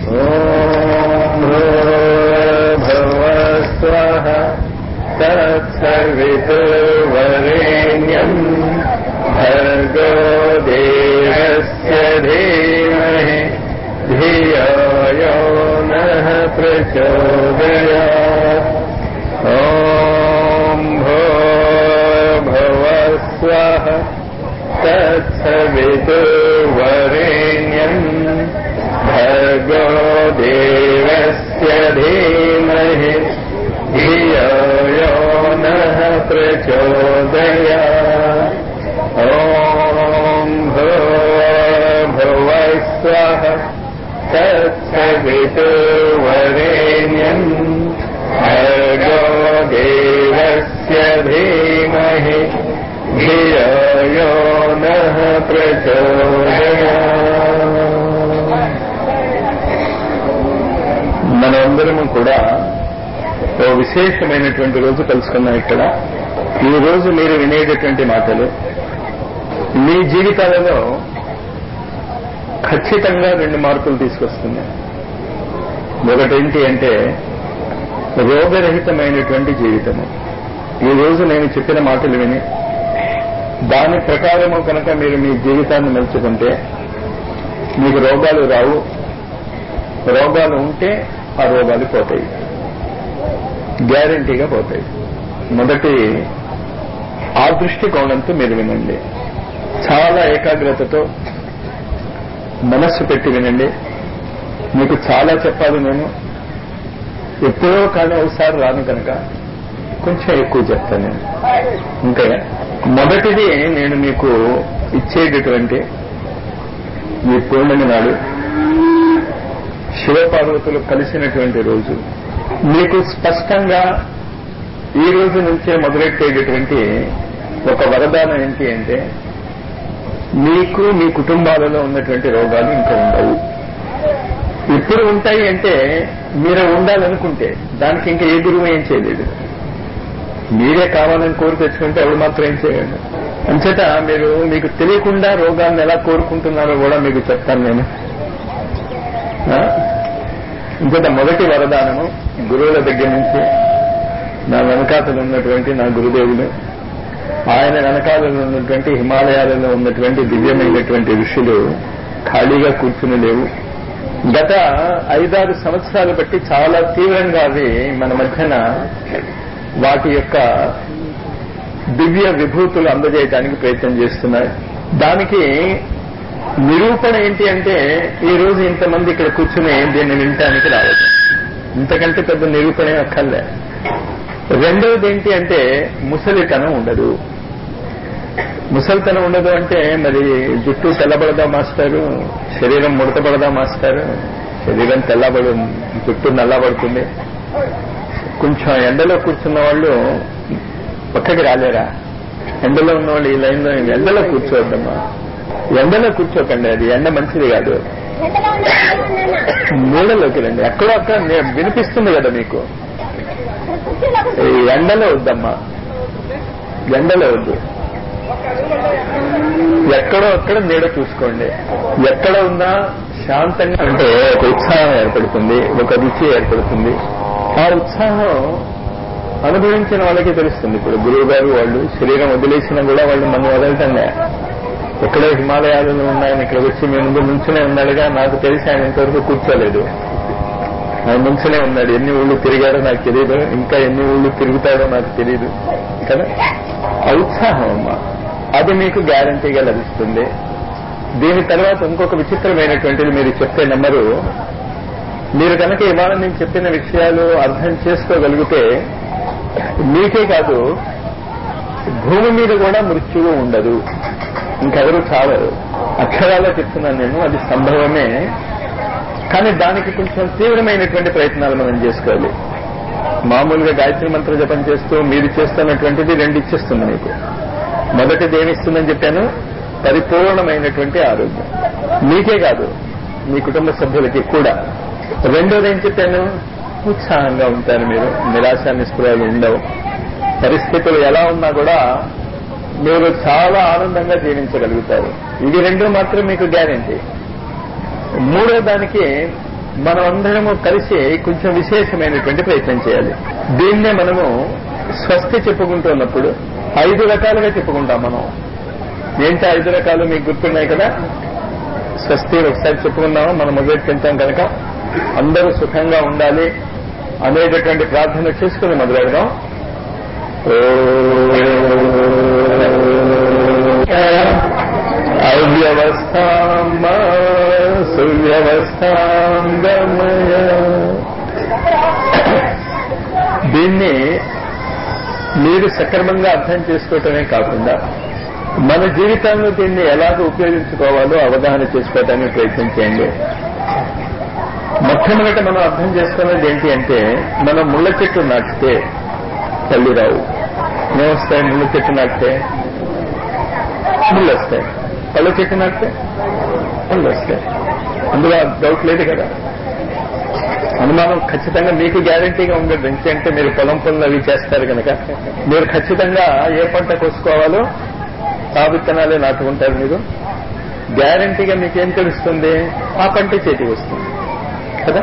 ॐ भवस्वः तत्सवितुर्वरेण्यम् भर्गो देवस्य धीमहि धियो यो नः प्रचोदयात् ॐ भो भवस्वः तत्सवितुर्वरेण्यम् भर्गो देवस्य धीमहि धियो यो नः प्रचोदयात् ॐ भो भुवस्वः तत्सवितुर्वरेण्यम् भर्गो देवस्य धीमहि धियो यो नः ప్రచోదయాత్ మనందరము కూడా ఓ విశేషమైనటువంటి రోజు కలుసుకున్నాం ఇక్కడ ఈ రోజు మీరు వినేటటువంటి మాటలు మీ జీవితాలలో ఖచ్చితంగా రెండు మార్పులు తీసుకొస్తుంది ఒకటేంటి అంటే రోగరహితమైనటువంటి జీవితము ఈ రోజు నేను చెప్పిన మాటలు విని దాని ప్రకారము కనుక మీరు మీ జీవితాన్ని మలుచుకుంటే మీకు రోగాలు రావు రోగాలు ఉంటే ఆ రోగాలు పోతాయి గ్యారంటీగా పోతాయి మొదటి ఆ దృష్టికోణంతో మీరు వినండి చాలా ఏకాగ్రతతో మనస్సు పెట్టి వినండి మీకు చాలా చెప్పాలి నేను ఎప్పుడో కానీ ఒకసారి రాను కనుక కొంచెం ఎక్కువ చెప్తాను నేను ఇంకా మొదటిది నేను మీకు ఇచ్చేటటువంటి ఈ పూర్ణమి నాడు శివపార్వతులు కలిసినటువంటి రోజు మీకు స్పష్టంగా ఈ రోజు నుంచే మొదలెట్టేటటువంటి ఒక వరదానం ఏంటి అంటే మీకు మీ కుటుంబాలలో ఉన్నటువంటి రోగాలు ఇంకా ఉండవు ఇప్పుడు ఉంటాయి అంటే మీరు ఉండాలనుకుంటే దానికి ఇంకా ఏ గురువు ఏం చేయలేడు మీరే కావాలని కోరి తెచ్చుకుంటే ఎవడు మాత్రం ఏం చేయండి అంచేత మీరు మీకు తెలియకుండా రోగాలను ఎలా కోరుకుంటున్నారో కూడా మీకు చెప్తాను నేను ఇంకొక మొదటి వరదానము గురువుల దగ్గర నుంచి నా వెనకాతలు ఉన్నటువంటి నా గురుదేవులు ఆయన వెనకాలలో ఉన్నటువంటి హిమాలయాలలో ఉన్నటువంటి దివ్యమైనటువంటి ఋషులు ఖాళీగా కూర్చుని లేవు గత ఐదారు సంవత్సరాలు బట్టి చాలా తీవ్రంగా అవి మన మధ్యన వాటి యొక్క దివ్య విభూతులు అందజేయడానికి ప్రయత్నం చేస్తున్నాయి దానికి నిరూపణ ఏంటి అంటే ఈ రోజు ఇంతమంది ఇక్కడ కూర్చుని దీన్ని వినటానికి రావచ్చు ఇంతకంటే పెద్ద నిరూపణ అక్కర్లే రెండవది ఏంటి అంటే ముసలితనం ఉండదు ముసలితనం ఉండదు అంటే మరి జుట్టు తెల్లబడదా మాస్టారు శరీరం ముడతపడదా మాస్టారు శరీరం తెల్లబడు జుట్టు నల్లబడుతుంది కొంచెం ఎండలో కూర్చున్న వాళ్ళు పక్కకి రాలేరా ఎండలో ఉన్న వాళ్ళు ఈ లైన్లో ఎండలో కూర్చోవద్దమ్మా ఎండలో కూర్చోకండి అది ఎండ మంచిది కాదు నీళ్ళలోకి రండి ఎక్కడో అక్కడ వినిపిస్తుంది కదా మీకు ఈ ఎండలో వద్దమ్మా ఎండలో వద్దు ఎక్కడో అక్కడ నీడ చూసుకోండి ఎక్కడ ఉన్నా శాంతంగా అంటే ఒక ఉత్సాహం ఏర్పడుతుంది ఒక రుచి ఏర్పడుతుంది ఆ ఉత్సాహం అనుభవించిన వాళ్ళకి తెలుస్తుంది ఇప్పుడు గురువు గారు వాళ్ళు శరీరం వదిలేసినా కూడా వాళ్ళు మనం వదలటంలే ఎక్కడో హిమాలయాలలో ఉన్నాయని ఇక్కడ వచ్చి మీ ముందు నుంచునే ఉన్నాడుగా నాకు తెలిసి ఆయన ఇంతవరకు కూర్చోలేదు ఆయన నుంచునే ఉన్నాడు ఎన్ని ఊళ్ళు తిరిగాడో నాకు తెలియదు ఇంకా ఎన్ని ఊళ్ళు తిరుగుతాడో నాకు తెలియదు కదా ఆ ఉత్సాహం అమ్మా అది మీకు గ్యారంటీగా లభిస్తుంది దీని తర్వాత ఇంకొక విచిత్రమైనటువంటిది మీరు చెప్పే నెంబరు మీరు కనుక ఇవాళ నేను చెప్పిన విషయాలు అర్థం చేసుకోగలిగితే మీకే కాదు భూమి మీద కూడా మృత్యువు ఉండదు ఇంకెవరు చావరు అక్షరాల్లో చెప్తున్నాను నేను అది సంభవమే కానీ దానికి కొంచెం తీవ్రమైనటువంటి ప్రయత్నాలు మనం చేసుకోవాలి మామూలుగా గాయత్రి మంత్ర జపం చేస్తూ మీరు చేస్తున్నటువంటిది రెండు ఇచ్చేస్తుంది మీకు మొదటిది ఏమిస్తుందని చెప్పాను పరిపూర్ణమైనటువంటి ఆరోగ్యం మీకే కాదు మీ కుటుంబ సభ్యులకి కూడా రెండోది ఏం చెప్పాను ఉత్సాహంగా ఉంటారు మీరు నిరాశ నిస్పృహలు ఉండవు పరిస్థితులు ఎలా ఉన్నా కూడా మీరు చాలా ఆనందంగా జీవించగలుగుతారు ఇవి రెండు మాత్రం మీకు గ్యారంటీ మూడో దానికి మనం అందరము కలిసి కొంచెం విశేషమైనటువంటి ప్రయత్నం చేయాలి దీన్నే మనము స్వస్తి చెప్పుకుంటున్నప్పుడు ఐదు రకాలుగా చెప్పుకుంటాం మనం ఏంటి ఐదు రకాలు మీకు గుర్తున్నాయి కదా స్వస్తి ఒకసారి చెప్పుకున్నాము మనం మొదలెట్టి తింటాం కనుక అందరూ సుఖంగా ఉండాలి అనేటటువంటి ప్రార్థన చేసుకుని మొదలెడదాం అవ్యవస్థాం సువ్యవస్థాం గమయ దీన్ని మీరు సక్రమంగా అర్థం చేసుకోవటమే కాకుండా మన జీవితంలో దీన్ని ఎలాగ ఉపయోగించుకోవాలో అవగాహన చేసుకోవడానికి ప్రయత్నం చేయండి మొట్టమొదట మనం అర్థం చేసుకున్నది ఏంటి అంటే మనం ముళ్ళ చెట్టు నాటితే తల్లి రావు ఏమొస్తాయి ముళ్ళ చెట్టు నాటితే ముళ్ళు వస్తాయి పళ్ళ చెట్టు నాటితే ముళ్ళు వస్తాయి అందులో డౌట్ లేదు కదా అనుమానం ఖచ్చితంగా మీకు గ్యారంటీగా ఉండదు ఎందుకంటే మీరు పొలం పనులు అవి చేస్తారు కనుక మీరు ఖచ్చితంగా ఏ పంట కోసుకోవాలో ఆ విత్తనాలే నాటుకుంటారు మీరు గ్యారంటీగా మీకేం తెలుస్తుంది ఆ పంట చేతికి వస్తుంది కదా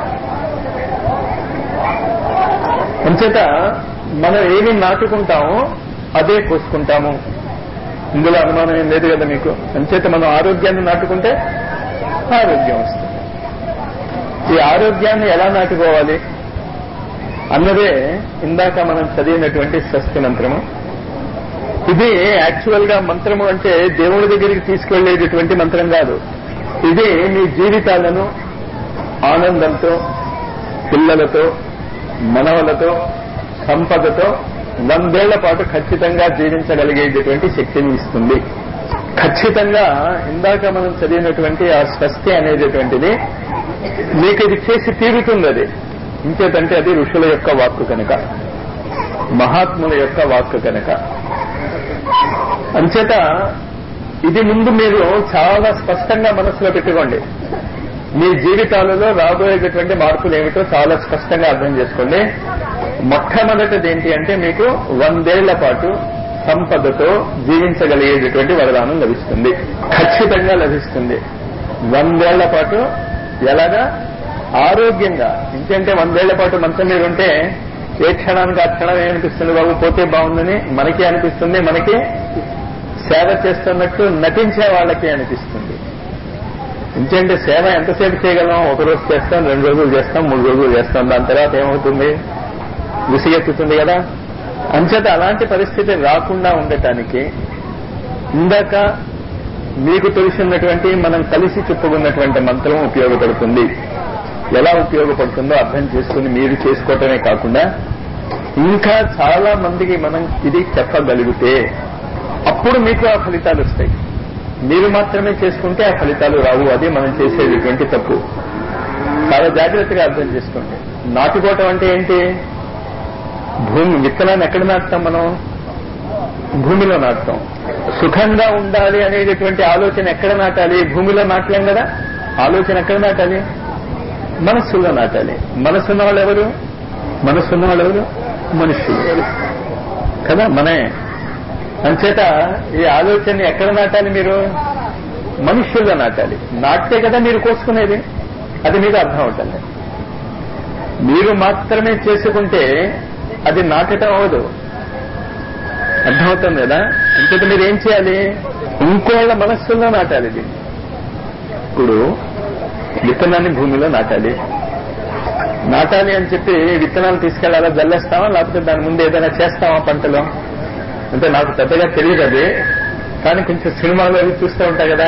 అంచేత మనం ఏమి నాటుకుంటామో అదే కోసుకుంటాము ఇందులో అనుమానం ఏం లేదు కదా మీకు అంచేత మనం ఆరోగ్యాన్ని నాటుకుంటే ఆరోగ్యం వస్తుంది ఈ ఆరోగ్యాన్ని ఎలా నాటుకోవాలి అన్నదే ఇందాక మనం చదివినటువంటి స్వస్తి మంత్రము ఇది యాక్చువల్ గా మంత్రము అంటే దేవుడి దగ్గరికి తీసుకెళ్లేటటువంటి మంత్రం కాదు ఇది మీ జీవితాలను ఆనందంతో పిల్లలతో మనవలతో సంపదతో వందేళ్ల పాటు ఖచ్చితంగా జీవించగలిగేటటువంటి శక్తిని ఇస్తుంది ఖచ్చితంగా ఇందాక మనం చదివినటువంటి ఆ స్వస్తి అనేటటువంటిది మీకు ఇది చేసి తీరుతుంది అది ఇంకేతంటే అది ఋషుల యొక్క వాక్కు కనుక మహాత్ముల యొక్క వాక్కు కనుక అంచేత ఇది ముందు మీరు చాలా స్పష్టంగా మనసులో పెట్టుకోండి మీ జీవితాలలో రాబోయేటటువంటి మార్పులు ఏమిటో చాలా స్పష్టంగా అర్థం చేసుకోండి మొట్టమొదటిది ఏంటి అంటే మీకు వందేళ్ల పాటు సంపదతో జీవించగలిగేటటువంటి వరదానం లభిస్తుంది ఖచ్చితంగా లభిస్తుంది వందేళ్ల పాటు ఎలాగా ఆరోగ్యంగా ఇంకంటే వందేళ్ల పాటు మంచం మీద ఉంటే ఏ క్షణానికి ఆ క్షణం ఏమనిపిస్తుంది బాబు పోతే బాగుందని మనకి అనిపిస్తుంది మనకి సేవ చేస్తున్నట్టు నటించే వాళ్ళకి అనిపిస్తుంది ఇంకేంటి సేవ ఎంతసేపు చేయగలం ఒక రోజు చేస్తాం రెండు రోజులు చేస్తాం మూడు రోజులు చేస్తాం దాని తర్వాత ఏమవుతుంది విసిగెత్తుతుంది కదా అంచేత అలాంటి పరిస్థితి రాకుండా ఉండటానికి ఇందాక మీకు తెలిసినటువంటి మనం కలిసి చెప్పుకున్నటువంటి మంత్రం ఉపయోగపడుతుంది ఎలా ఉపయోగపడుతుందో అర్థం చేసుకుని మీరు చేసుకోవటమే కాకుండా ఇంకా చాలా మందికి మనం ఇది చెప్పగలిగితే అప్పుడు మీకు ఆ ఫలితాలు వస్తాయి మీరు మాత్రమే చేసుకుంటే ఆ ఫలితాలు రావు అది మనం చేసేటటువంటి తప్పు చాలా జాగ్రత్తగా అర్థం చేసుకోండి నాటుకోవటం అంటే ఏంటి భూమి విత్తనాన్ని ఎక్కడ నాటుతాం మనం భూమిలో నాటుతాం సుఖంగా ఉండాలి అనేటటువంటి ఆలోచన ఎక్కడ నాటాలి భూమిలో నాటలేం కదా ఆలోచన ఎక్కడ నాటాలి మనస్సులో నాటాలి మనసున్న వాళ్ళు ఎవరు మనసున్న వాళ్ళు ఎవరు మనుషులు కదా మనే అంచేత ఈ ఆలోచన ఎక్కడ నాటాలి మీరు మనుష్యుల్లో నాటాలి నాటితే కదా మీరు కోసుకునేది అది మీకు అర్థం అవుతుంది మీరు మాత్రమే చేసుకుంటే అది నాటటం అవ్వదు అర్థమవుతుంది కదా అంచేత మీరు ఏం చేయాలి ఇంకోళ్ళ మనస్సుల్లో నాటాలి ఇది ఇప్పుడు విత్తనాన్ని భూమిలో నాటాలి నాటాలి అని చెప్పి విత్తనాలు తీసుకెళ్లాలా జల్లేస్తామా లేకపోతే దాని ముందు ఏదైనా చేస్తామా పంటలో అంటే నాకు పెద్దగా తెలియదు అది కానీ కొంచెం సినిమాలో అవి చూస్తూ ఉంటాయి కదా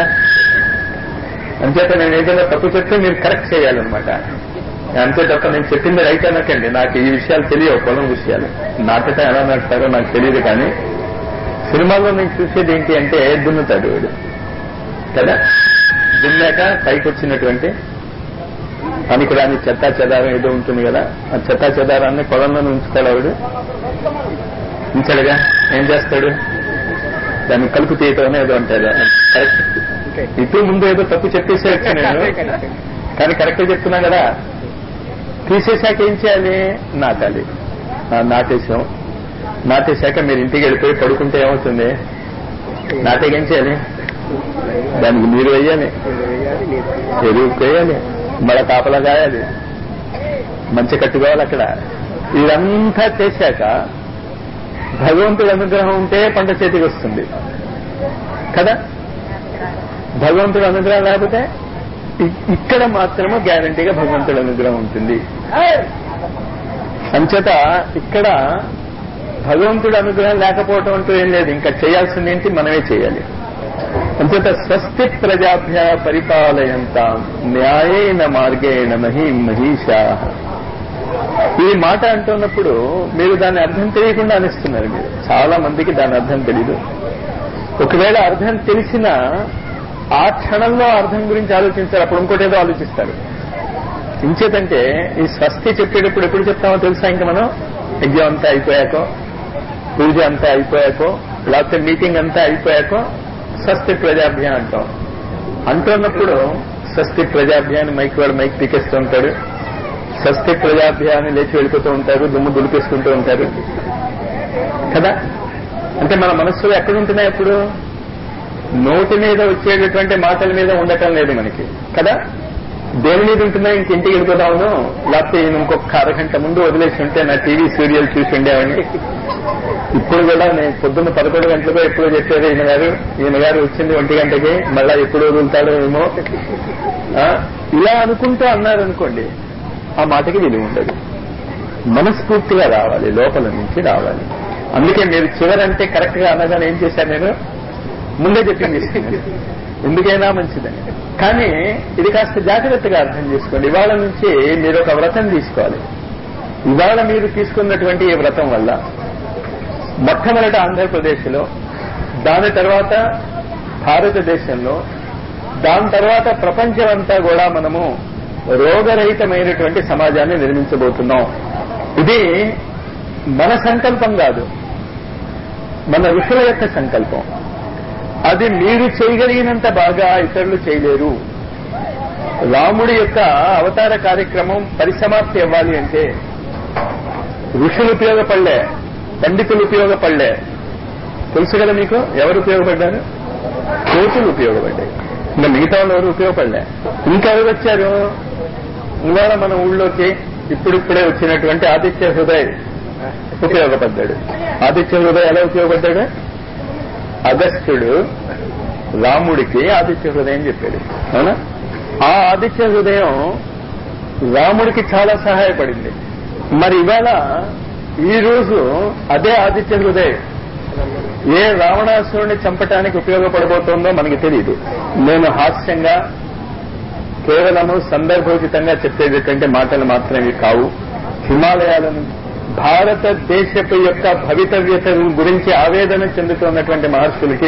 అంచేత నేను ఏదైనా తప్పు చెప్తే మీరు కరెక్ట్ చేయాలన్నమాట అంతే తప్ప నేను చెప్పింది రైట్ అనకండి నాకు ఈ విషయాలు తెలియవు పొలం విషయాలు నాటటం ఎలా నాటుతారో నాకు తెలియదు కానీ సినిమాలో నేను చూసేది ఏంటి అంటే దున్నుతాడు వీడు కదా దున్నాక పైకి వచ్చినటువంటి పనికిరాని చెత్తా చెదారం ఏదో ఉంటుంది కదా ఆ చెత్తా చెదారాన్ని పొలంలో ఉంచుకోవాలి ఆవిడ ఉంచాడుగా ఏం చేస్తాడు దాన్ని కలుపు తీయటం ఏదో అంటారు కరెక్ట్ ఇటు ముందు ఏదో తప్పు చెప్పేసేయచ్చు నేను కానీ కరెక్ట్ చెప్తున్నా కదా తీసేశాక ఏం చేయాలి నాటాలి ఆ, నాటేశాం నాటేశాక మీరు ఇంటికి వెళ్ళిపోయి పడుకుంటే ఏమవుతుంది నాటేకి ఏం చేయాలి దానికి నీరు వేయాలి ఎరువు వేయాలి మళ్ళా కాపలా కాయాలి మంచి కట్టుకోవాలి అక్కడ ఇదంతా చేశాక భగవంతుడి అనుగ్రహం ఉంటే పంట చేతికి వస్తుంది కదా భగవంతుడి అనుగ్రహం లేకపోతే ఇ- ఇక్కడ మాత్రమే గ్యారంటీగా భగవంతుడి అనుగ్రహం ఉంటుంది అంచేత ఇక్కడ భగవంతుడి అనుగ్రహం లేకపోవటం అంటూ ఏం లేదు ఇంకా చేయాల్సింది ఏంటి మనమే చేయాలి అంచేత స్వస్తి ప్రజాభ్య పరిపాలయంతాం న్యాయేన మార్గేణ మహీం మహిషా ఈ మాట అంటున్నప్పుడు మీరు దాని అర్థం తెలియకుండా అనిస్తున్నారు మీరు చాలా మందికి దాని అర్థం తెలీదు ఒకవేళ అర్థం తెలిసినా ఆ క్షణంలో అర్థం గురించి ఆలోచించారు అప్పుడు ఇంకోటి ఏదో ఆలోచిస్తారు ఇంచేతంటే ఈ స్వస్తి చెప్పేటప్పుడు ఎప్పుడు చెప్తామో తెలుసా ఇంకా మనం ఎగ్జామ్ అంతా అయిపోయాకో పూజ అంతా అయిపోయాకో లేకపోతే మీటింగ్ అంతా అయిపోయాకో స్వస్తి ప్రజాభ్య అంటాం అంటున్నప్పుడు స్వస్తి ప్రజాభ్యాన్ని మైక్ వాడు మైక్ పీకేస్తూ ఉంటాడు స్వస్తి ప్రజాభ్యాన్ని లేచి వెళ్ళిపోతూ ఉంటారు దుమ్ము దులిపేసుకుంటూ ఉంటారు కదా అంటే మన మనస్సులో ఎక్కడ ఉంటున్నాయి అప్పుడు నోటి మీద వచ్చేటటువంటి మాటల మీద ఉండటం లేదు మనకి కదా దేని మీద ఉంటున్నాయి ఇంక ఇంటికి వెళ్ళిపోదాము లేకపోతే ఈయన ఇంకొక అరగంట ముందు వదిలేసి ఉంటే నా టీవీ సీరియల్ చూసి ఉండేవాడిని ఇప్పుడు కూడా నేను పొద్దున్న పదకొండు గంటలకు ఎప్పుడో చెప్పారు ఈయన గారు ఈయన గారు వచ్చింది ఒంటి గంటకి మళ్ళా ఎప్పుడు వదులుతాడో ఏమో ఆ, ఇలా అనుకుంటూ అన్నారు అనుకోండి ఆ మాటకి విలువ ఉండదు మనస్ఫూర్తిగా రావాలి లోపల నుంచి రావాలి అందుకే మీరు చివరంటే కరెక్ట్ గా అనగానే ఏం చేశాను నేను ముందే చెప్పింది ఎందుకైనా మంచిదని కానీ ఇది కాస్త జాగ్రత్తగా అర్థం చేసుకోండి ఇవాళ నుంచి మీరు ఒక వ్రతం తీసుకోవాలి ఇవాళ మీరు తీసుకున్నటువంటి ఈ వ్రతం వల్ల మొట్టమొదట ఆంధ్రప్రదేశ్లో దాని తర్వాత భారతదేశంలో దాని తర్వాత ప్రపంచం అంతా కూడా మనము రోగరహితమైనటువంటి సమాజాన్ని నిర్మించబోతున్నాం ఇది మన సంకల్పం కాదు మన ఋషుల యొక్క సంకల్పం అది మీరు చేయగలిగినంత బాగా ఇతరులు చేయలేరు రాముడి యొక్క అవతార కార్యక్రమం పరిసమాప్తి అవ్వాలి అంటే ఋషులు ఉపయోగపడలే పండితులు ఉపయోగపడలే తెలుసు కదా మీకు ఎవరు ఉపయోగపడ్డారు కోతులు ఉపయోగపడ్డాయి ఇంకా మిగతా వాళ్ళు ఎవరు ఉపయోగపడలే ఇంకెవరు వచ్చారు ఇవాళ మన ఊళ్ళోకి ఇప్పుడిప్పుడే వచ్చినటువంటి ఆదిత్య హృదయ్ ఉపయోగపడ్డాడు ఆదిత్య హృదయ్ ఎలా ఉపయోగపడ్డాడు అగస్త్యుడు రాముడికి ఆదిత్య హృదయం చెప్పాడు అవునా ఆ ఆదిత్య హృదయం రాముడికి చాలా సహాయపడింది మరి ఇవాళ ఈ రోజు అదే ఆదిత్య హృదయం ఏ రావణాసురుడిని చంపటానికి ఉపయోగపడబోతోందో మనకి తెలియదు నేను హాస్యంగా కేవలము సందర్భోచితంగా చెప్పేటటువంటి మాటలు మాత్రమే కావు హిమాలయాలను భారతదేశపు యొక్క భవితవ్యత గురించి ఆవేదన చెందుతున్నటువంటి మహర్షులకి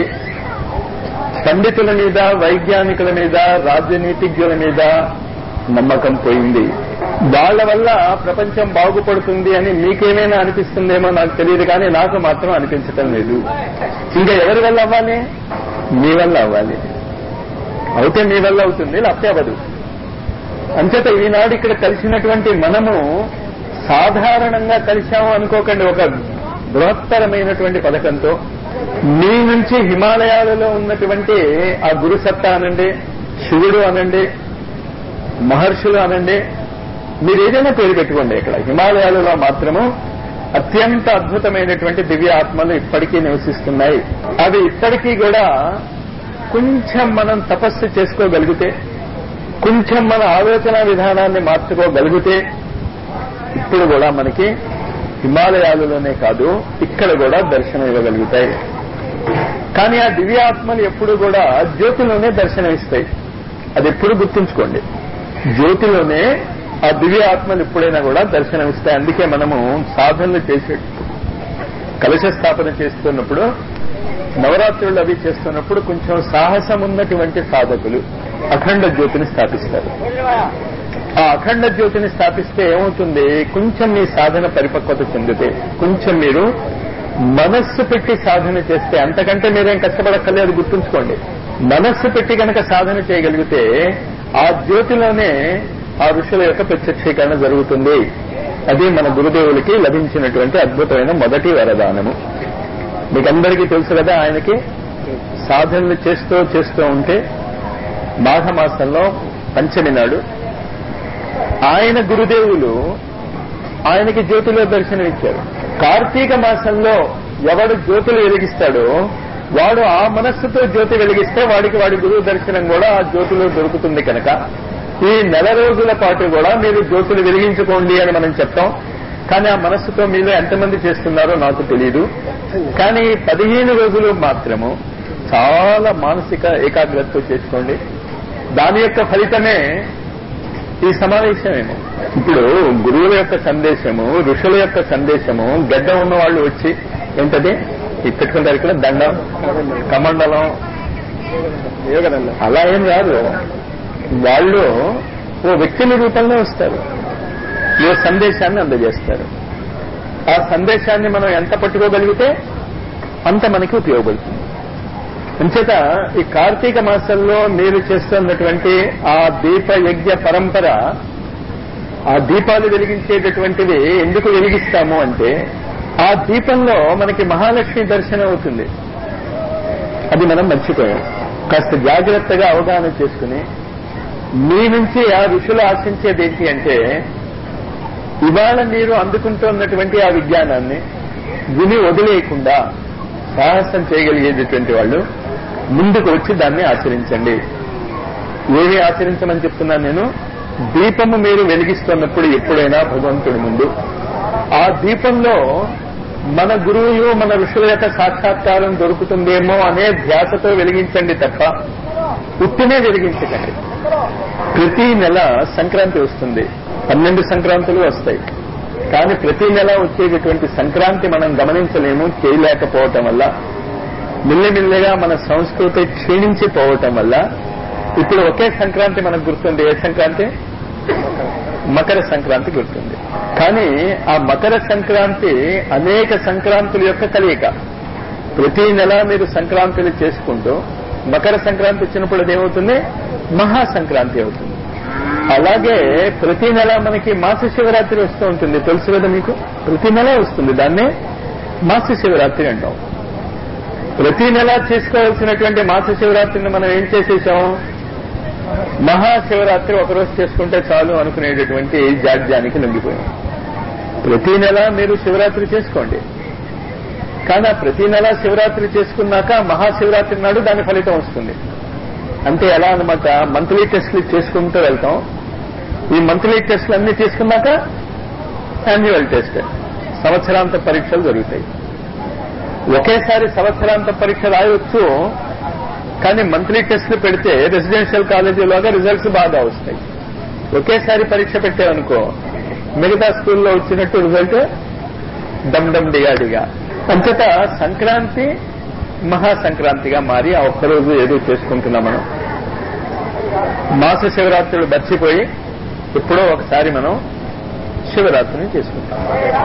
పండితుల మీద వైజ్ఞానికుల మీద రాజనీతిజ్ఞుల మీద నమ్మకం పోయింది వాళ్ళ వల్ల ప్రపంచం బాగుపడుతుంది అని మీకేమైనా అనిపిస్తుందేమో నాకు తెలియదు కానీ నాకు మాత్రం అనిపించటం లేదు ఇంకా ఎవరి వల్ల అవ్వాలి మీ వల్ల అవ్వాలి అయితే మీ వల్ల అవుతుంది లేకపోతే అవ్వదు అంచేత ఈనాడు ఇక్కడ కలిసినటువంటి మనము సాధారణంగా కలిశాము అనుకోకండి ఒక బృహత్తరమైనటువంటి పథకంతో మీ నుంచి హిమాలయాలలో ఉన్నటువంటి ఆ గురుసత్తా అనండి శివుడు అనండి మహర్షులు అనండి మీరు ఏదైనా పేరు పెట్టుకోండి ఇక్కడ హిమాలయాలలో మాత్రము అత్యంత అద్భుతమైనటువంటి దివ్య ఆత్మలు ఇప్పటికీ నివసిస్తున్నాయి అవి ఇప్పటికీ కూడా కొంచెం మనం తపస్సు చేసుకోగలిగితే కొంచెం మన ఆలోచన విధానాన్ని మార్చుకోగలిగితే ఇప్పుడు కూడా మనకి హిమాలయాలలోనే కాదు ఇక్కడ కూడా దర్శనం ఇవ్వగలుగుతాయి కానీ ఆ దివ్యాత్మలు ఎప్పుడు కూడా జ్యోతిలోనే దర్శనమిస్తాయి అది ఎప్పుడు గుర్తుంచుకోండి జ్యోతిలోనే ఆ దివ్య ఆత్మలు ఎప్పుడైనా కూడా దర్శనమిస్తాయి అందుకే మనము సాధనలు చేసే కలశ స్థాపన చేస్తున్నప్పుడు నవరాత్రులు అవి చేస్తున్నప్పుడు కొంచెం సాహసం ఉన్నటువంటి సాధకులు అఖండ జ్యోతిని స్థాపిస్తారు ఆ అఖండ జ్యోతిని స్థాపిస్తే ఏమవుతుంది కొంచెం మీ సాధన పరిపక్వత చెందితే కొంచెం మీరు మనస్సు పెట్టి సాధన చేస్తే అంతకంటే మీరేం కష్టపడక్కర్లేదు గుర్తుంచుకోండి మనస్సు పెట్టి కనుక సాధన చేయగలిగితే ఆ జ్యోతిలోనే ఆ ఋషుల యొక్క ప్రత్యక్షీకరణ జరుగుతుంది అది మన గురుదేవులకి లభించినటువంటి అద్భుతమైన మొదటి వరదానము మీకందరికీ తెలుసు కదా ఆయనకి సాధనలు చేస్తూ చేస్తూ ఉంటే మాఘమాసంలో పంచమి నాడు ఆయన గురుదేవులు ఆయనకి జ్యోతిలో దర్శనమిచ్చారు కార్తీక మాసంలో ఎవడు జ్యోతులు వెలిగిస్తాడో వాడు ఆ మనస్సుతో జ్యోతి వెలిగిస్తే వాడికి వాడి గురువు దర్శనం కూడా ఆ జ్యోతిలో దొరుకుతుంది కనుక ఈ నెల రోజుల పాటు కూడా మీరు జ్యోతులు వెలిగించుకోండి అని మనం చెప్తాం కానీ ఆ మనస్సుతో మీరు ఎంతమంది చేస్తున్నారో నాకు తెలియదు కానీ పదిహేను రోజులు మాత్రము చాలా మానసిక ఏకాగ్రతతో చేసుకోండి దాని యొక్క ఫలితమే ఈ సమావేశమేమో ఇప్పుడు గురువుల యొక్క సందేశము ఋషుల యొక్క సందేశము గడ్డ ఉన్న వాళ్ళు వచ్చి ఏంటది ఇది పెట్టుకుంటారు ఇక్కడ దండం కమండలం యోగదండం అలా ఏం రాదు వాళ్ళు ఓ వ్యక్తుల రూపంలో వస్తారు ఓ సందేశాన్ని అందజేస్తారు ఆ సందేశాన్ని మనం ఎంత పట్టుకోగలిగితే అంత మనకి ఉపయోగపడుతుంది అంచేత ఈ కార్తీక మాసంలో మీరు చేస్తున్నటువంటి ఆ దీప యజ్ఞ పరంపర ఆ దీపాలు వెలిగించేటటువంటివి ఎందుకు వెలిగిస్తాము అంటే ఆ దీపంలో మనకి మహాలక్ష్మి దర్శనం అవుతుంది అది మనం మర్చిపోయాం కాస్త జాగ్రత్తగా అవగాహన చేసుకుని మీ నుంచి ఆ ఋషులు ఆశించేది ఏంటి అంటే ఇవాళ మీరు అందుకుంటున్నటువంటి ఆ విజ్ఞానాన్ని విని వదిలేయకుండా సాహసం చేయగలిగేటటువంటి వాళ్ళు ముందుకు వచ్చి దాన్ని ఆచరించండి ఏమి ఆచరించమని చెప్తున్నాను నేను దీపము మీరు వెలిగిస్తున్నప్పుడు ఎప్పుడైనా భగవంతుడి ముందు ఆ దీపంలో మన గురువులు మన ఋషుల యొక్క సాక్షాత్కారం దొరుకుతుందేమో అనే ధ్యాసతో వెలిగించండి తప్ప ఉట్టినే వెలిగించకండి ప్రతి నెల సంక్రాంతి వస్తుంది పన్నెండు సంక్రాంతులు వస్తాయి కానీ ప్రతి నెల వచ్చేటటువంటి సంక్రాంతి మనం గమనించలేము చేయలేకపోవటం వల్ల మిల్లమిల్లగా మన సంస్కృతి క్షీణించిపోవటం వల్ల ఇప్పుడు ఒకే సంక్రాంతి మనకు గుర్తుంది ఏ సంక్రాంతి మకర సంక్రాంతి గుర్తుంది కానీ ఆ మకర సంక్రాంతి అనేక సంక్రాంతుల యొక్క కలయిక ప్రతి నెల మీరు సంక్రాంతులు చేసుకుంటూ మకర సంక్రాంతి వచ్చినప్పుడు అదేమవుతుంది మహా సంక్రాంతి అవుతుంది అలాగే ప్రతి నెల మనకి మాస శివరాత్రి వస్తూ ఉంటుంది తెలుసు కదా మీకు ప్రతి నెల వస్తుంది దాన్నే మాస శివరాత్రి అంటాం ప్రతి నెల చేసుకోవాల్సినటువంటి మాస శివరాత్రిని మనం ఏం చేసేసాం మహాశివరాత్రి ఒకరోజు చేసుకుంటే చాలు అనుకునేటటువంటి జాడ్యానికి లొంగిపోయాం ప్రతి నెల మీరు శివరాత్రి చేసుకోండి కానీ ఆ ప్రతి నెల శివరాత్రి చేసుకున్నాక మహాశివరాత్రి నాడు దాని ఫలితం వస్తుంది అంటే ఎలా అనమాట మంత్లీ టెస్ట్లు చేసుకుంటూ వెళ్తాం ఈ మంత్లీ టెస్ట్లు అన్ని తీసుకున్నాక యాన్యువల్ టెస్ట్ సంవత్సరాంత పరీక్షలు జరుగుతాయి ఒకేసారి సంవత్సరాంత పరీక్ష రాయవచ్చు కానీ మంత్లీ టెస్ట్లు పెడితే రెసిడెన్షియల్ కాలేజీలోగా రిజల్ట్స్ బాగా వస్తాయి ఒకేసారి పరీక్ష పెట్టామనుకో మిగతా స్కూల్లో వచ్చినట్టు రిజల్ట్ డమ్ డమ్ డిగాడిగా అంతటా సంక్రాంతి మహా సంక్రాంతిగా మారి ఆ ఒక్కరోజు ఏదో చేసుకుంటున్నాం మనం మాస శివరాత్రులు మర్చిపోయి ఎప్పుడో ఒకసారి మనం శివరాత్రిని చేసుకుంటాం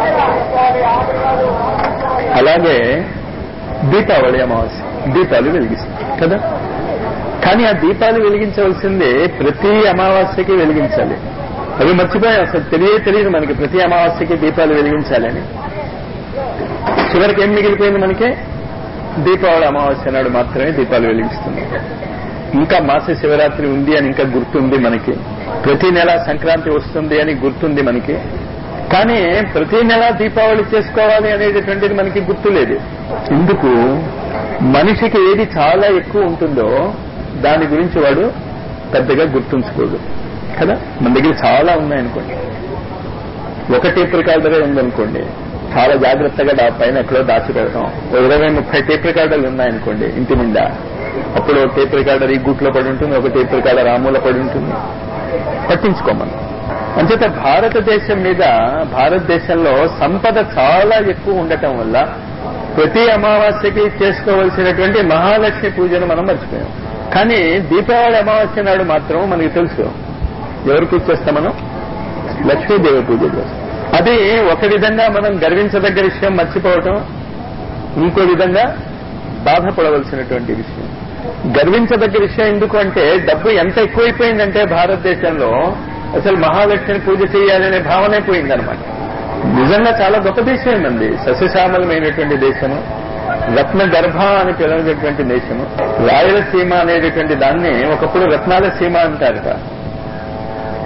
అలాగే దీపావళి అమావాస్య దీపాలు వెలిగిస్తాం కదా కానీ ఆ దీపాలు వెలిగించవలసింది ప్రతి అమావాస్యకి వెలిగించాలి అవి మర్చిపోయి అసలు తెలియ తెలియదు మనకి ప్రతి అమావాస్యకి దీపాలు వెలిగించాలని చివరికి ఏం మిగిలిపోయింది మనకి దీపావళి అమావాస్య నాడు మాత్రమే దీపాలు వెలిగిస్తుంది ఇంకా మాస శివరాత్రి ఉంది అని ఇంకా గుర్తుంది మనకి ప్రతి నెల సంక్రాంతి వస్తుంది అని గుర్తుంది మనకి కానీ ప్రతి నెల దీపావళి చేసుకోవాలి అనేటటువంటిది మనకి గుర్తులేదు ఎందుకు మనిషికి ఏది చాలా ఎక్కువ ఉంటుందో దాని గురించి వాడు పెద్దగా గుర్తుంచుకోడు కదా మన దగ్గర చాలా ఉన్నాయనుకోండి ఒక టేప్ రికార్డరే ఉందనుకోండి చాలా జాగ్రత్తగా దా పైన ఎక్కడో దాచి పెడతాం ఓ ఇరవై ముప్పై టేప్ రికార్డర్లు ఉన్నాయనుకోండి ఇంటి నిండా అప్పుడు ఒక టేప్ రికార్డర్ ఈ గుట్లో పడి ఉంటుంది ఒక టేప్ రికార్డర్ ఆమూల పడి ఉంటుంది పట్టించుకోమని అంచేత భారతదేశం మీద భారతదేశంలో సంపద చాలా ఎక్కువ ఉండటం వల్ల ప్రతి అమావాస్యకి చేసుకోవలసినటువంటి మహాలక్ష్మి పూజను మనం మర్చిపోయాం కానీ దీపావళి అమావాస్య నాడు మాత్రం మనకి తెలుసు ఎవరు పూజ చేస్తాం మనం లక్ష్మీదేవి పూజ చేస్తాం అది ఒక విధంగా మనం గర్వించదగ్గ విషయం మర్చిపోవటం ఇంకో విధంగా బాధపడవలసినటువంటి విషయం గర్వించదగ్గ విషయం ఎందుకు అంటే డబ్బు ఎంత ఎక్కువైపోయిందంటే భారతదేశంలో అసలు మహాలక్ష్మిని పూజ చేయాలనే భావనే పోయిందనమాట నిజంగా చాలా గొప్ప దేశం మంది సస్యశ్యామలమైనటువంటి దేశము రత్న గర్భ అని పిలవనటువంటి దేశము రాయలసీమ అనేటటువంటి దాన్ని ఒకప్పుడు రత్నాల సీమ అంటారట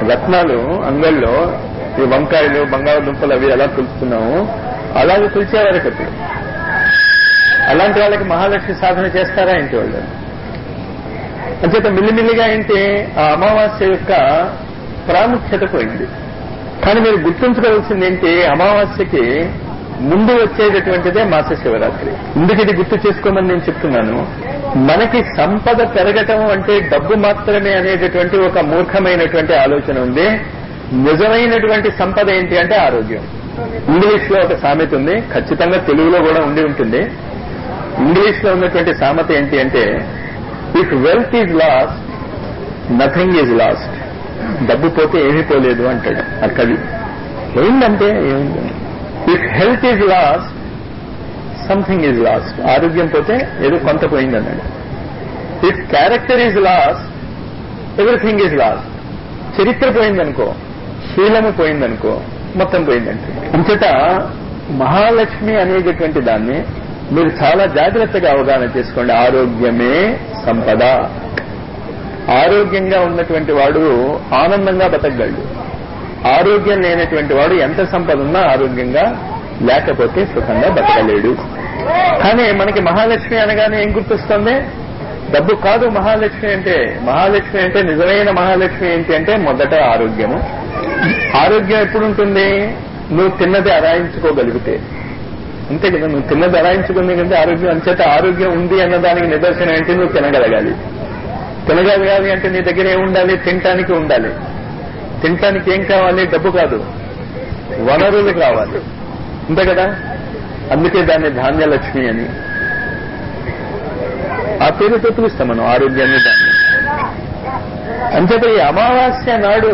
రత్నాలు అంగల్లో ఈ వంకాయలు బంగాళదుంపలు అవి ఎలా తులుస్తున్నాము అలాగే తులిచేవారు ఇప్పుడు అలాంటి వాళ్ళకి మహాలక్ష్మి సాధన చేస్తారా ఏంటి వాళ్ళు అంచేత మిల్లిమిల్లిగా ఏంటి ఆ అమావాస్య యొక్క ప్రాముఖ్యత పోయింది కానీ మీరు గుర్తుంచుకోవాల్సింది ఏంటి అమావాస్యకి ముందు వచ్చేటటువంటిదే మాస శివరాత్రి ఇందుకు ఇది గుర్తు చేసుకోమని నేను చెప్తున్నాను మనకి సంపద పెరగటం అంటే డబ్బు మాత్రమే అనేటటువంటి ఒక మూర్ఖమైనటువంటి ఆలోచన ఉంది నిజమైనటువంటి సంపద ఏంటి అంటే ఆరోగ్యం ఇంగ్లీష్ లో ఒక సామెత ఉంది ఖచ్చితంగా తెలుగులో కూడా ఉండి ఉంటుంది ఇంగ్లీష్ లో ఉన్నటువంటి సామెత ఏంటి అంటే if wealth is lost nothing is lost డబ్బు పోతే ఏమీ పోలేదు అంటాడు ఆ కవి ఏంటంటే ఏముంది if health is lost something is lost ఆరోగ్యం పోతే ఏదో కొంత పోయింది అన్నాడు if character is lost everything is lost చరిత్ర పోయిందనుకో శీలము పోయిందనుకో మొత్తం పోయిందంటే అంతటా మహాలక్ష్మి అనేటటువంటి దాన్ని మీరు చాలా జాగ్రత్తగా అవగాహన చేసుకోండి ఆరోగ్యమే సంపద ఆరోగ్యంగా ఉన్నటువంటి వాడు ఆనందంగా బతకగలడు ఆరోగ్యం లేనటువంటి వాడు ఎంత సంపద ఉన్నా ఆరోగ్యంగా లేకపోతే సుఖంగా బతకలేడు కానీ మనకి మహాలక్ష్మి అనగానే ఏం గుర్తొస్తుంది డబ్బు కాదు మహాలక్ష్మి అంటే మహాలక్ష్మి అంటే నిజమైన మహాలక్ష్మి ఏంటి అంటే మొదట ఆరోగ్యము ఆరోగ్యం ఎప్పుడు ఉంటుంది నువ్వు తిన్నది అరాయించుకోగలిగితే అంతే కదా నువ్వు తిన్నది అరాయించుకుంది కంటే ఆరోగ్యం అంచేత ఆరోగ్యం ఉంది అన్న దానికి నిదర్శనం ఏంటి నువ్వు తినగలగాలి తినగలగాలి అంటే నీ దగ్గర ఏముండాలి తినటానికి ఉండాలి తినటానికి ఏం కావాలి డబ్బు కాదు వనరులు కావాలి అంతే కదా అందుకే దాన్ని ధాన్యలక్ష్మి అని ఆ పేరుతో పిలుస్తాం మనం ఆరోగ్యాన్ని దాన్ని అంచేత ఈ అమావాస్య నాడు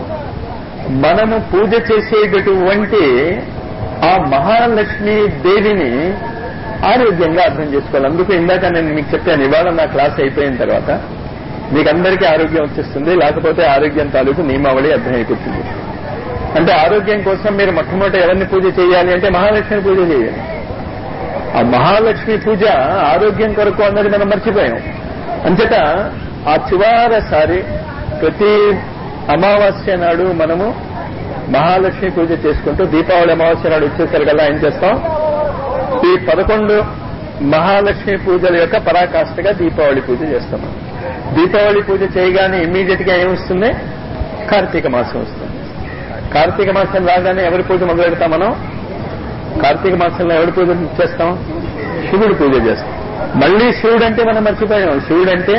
మనము పూజ చేసేటటువంటి ఆ మహాలక్ష్మి దేవిని ఆరోగ్యంగా అర్థం చేసుకోవాలి అందుకు ఇందాక నేను మీకు చెప్పాను ఇవాళ నా క్లాస్ అయిపోయిన తర్వాత మీకు అందరికీ ఆరోగ్యం వచ్చేస్తుంది లేకపోతే ఆరోగ్యం తాలూకు నియమావళి అర్థమైపోతుంది అంటే ఆరోగ్యం కోసం మీరు మొట్టమొదటి ఎవరిని పూజ చేయాలి అంటే మహాలక్ష్మి పూజ చేయాలి ఆ మహాలక్ష్మి పూజ ఆరోగ్యం కొరకు అన్నది మనం మర్చిపోయాం అంచేత ఆ చివరసారి ప్రతి అమావాస్య నాడు మనము మహాలక్ష్మి పూజ చేసుకుంటూ దీపావళి అమావాస్య నాడు వచ్చేసరికల్లా ఏం చేస్తాం ఈ పదకొండు మహాలక్ష్మి పూజల యొక్క పరాకాష్ఠగా దీపావళి పూజ చేస్తాం దీపావళి పూజ చేయగానే ఇమ్మీడియట్ గా ఏమొస్తుంది కార్తీక మాసం వస్తుంది కార్తీక మాసం రాగానే ఎవరి పూజ మొదలు పెడతాం మనం కార్తీక మాసంలో ఎవరి పూజ చేస్తాం శివుడి పూజ చేస్తాం మళ్ళీ శివుడు అంటే మనం మర్చిపోయాం శివుడు అంటే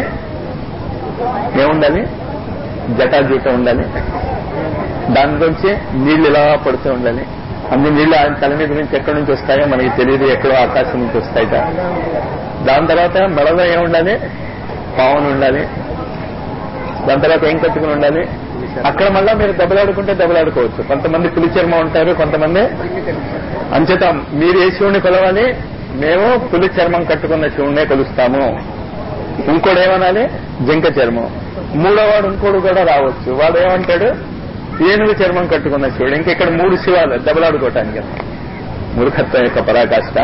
ఏముండాలి జటాజూట ఉండాలి దానిలోంచి నీళ్లు ఇలా పడుతూ ఉండాలి అన్ని నీళ్లు ఆయన తల మీద నుంచి ఎక్కడి నుంచి వస్తాయో మనకి తెలియదు ఎక్కడో ఆకాశం నుంచి వస్తాయిట దాని తర్వాత మెడలో ఏముండాలి పావును ఉండాలి దాని తర్వాత ఏం కట్టుకుని ఉండాలి అక్కడ మళ్ళా మీరు దెబ్బలాడుకుంటే దెబ్బలాడుకోవచ్చు కొంతమంది పులి చర్మం ఉంటారు కొంతమంది అంచేత మీరు ఏ శివుని కొలవాలి మేము పులి చర్మం కట్టుకున్న శివుణ్ణే కొలుస్తాము ఇంకోటి ఏమనాలి జింక చర్మం మూడో వాడు ఇంకోడు కూడా రావచ్చు వాడు ఏమంటాడు ఏనుగు చర్మం కట్టుకున్న శివుడు ఇంక ఇక్కడ మూడు శివాలు దెబ్బలాడుకోవటానికి మూర్ఖత్వం యొక్క పరాకాష్ట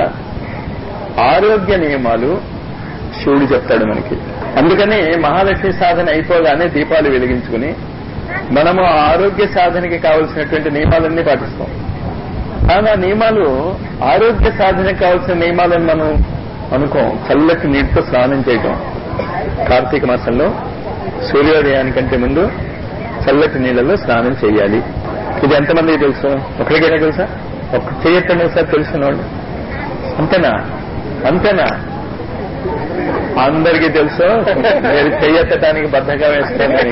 ఆరోగ్య నియమాలు శివుడు చెప్తాడు మనకి అందుకని మహాలక్ష్మి సాధన అయిపోగానే దీపాలు వెలిగించుకుని మనము ఆరోగ్య సాధనకి కావలసినటువంటి నియమాలన్నీ పాటిస్తాం కానీ ఆ నియమాలు ఆరోగ్య సాధనకి కావాల్సిన నియమాలను మనం అనుకోం చల్లటి నీటితో స్నానం చేయటం కార్తీక మాసంలో సూర్యోదయానికంటే ముందు చల్లటి నీళ్ళలో స్నానం చేయాలి ఇది ఎంతమందికి తెలుసు ఒకరికైనా తెలుసా ఒక చేయొచ్చండి ఒకసారి తెలిసిన వాళ్ళు అంతేనా అంతేనా అందరికీ తెలుసు మీరు చెయ్యెత్తడానికి బద్దగా వేస్తాను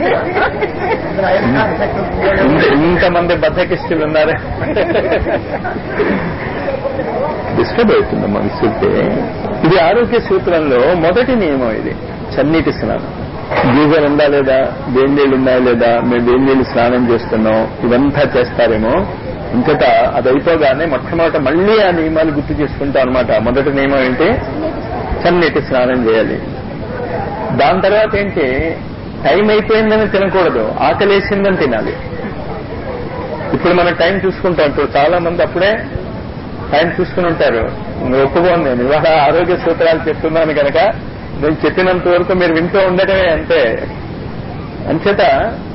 ఇంతమంది బద్దకిస్తులు ఉన్నారు డిస్టర్బ్ అవుతుందమ్మా విసుడితే ఇది ఆరోగ్య సూత్రంలో మొదటి నియమం ఇది చన్నీటి స్నానం గీజర్ ఉందా లేదా వేడి నీళ్ళు ఉన్నాయా లేదా మేము వేడి నీళ్ళు స్నానం చేస్తున్నాం ఇదంతా చేస్తారేమో ఇంకట అది అయిపోగానే మొట్టమొదట మళ్ళీ ఆ నియమాలు గుర్తు చేసుకుంటాం అనమాట మొదటి నియమం ఏంటి చన్నీటి స్నానం చేయాలి దాని తర్వాత ఏంటి టైం అయిపోయిందని తినకూడదు ఆకలేసిందని తినాలి ఇప్పుడు మనం టైం చూసుకుంటాం ఇప్పుడు చాలా మంది అప్పుడే టైం చూసుకుని ఉంటారు ఒప్పుకోను నేను ఇవాళ ఆరోగ్య సూత్రాలు చెప్తున్నాను కనుక నేను చెప్పినంత వరకు మీరు వింటూ ఉండటమే అంతే అంచేత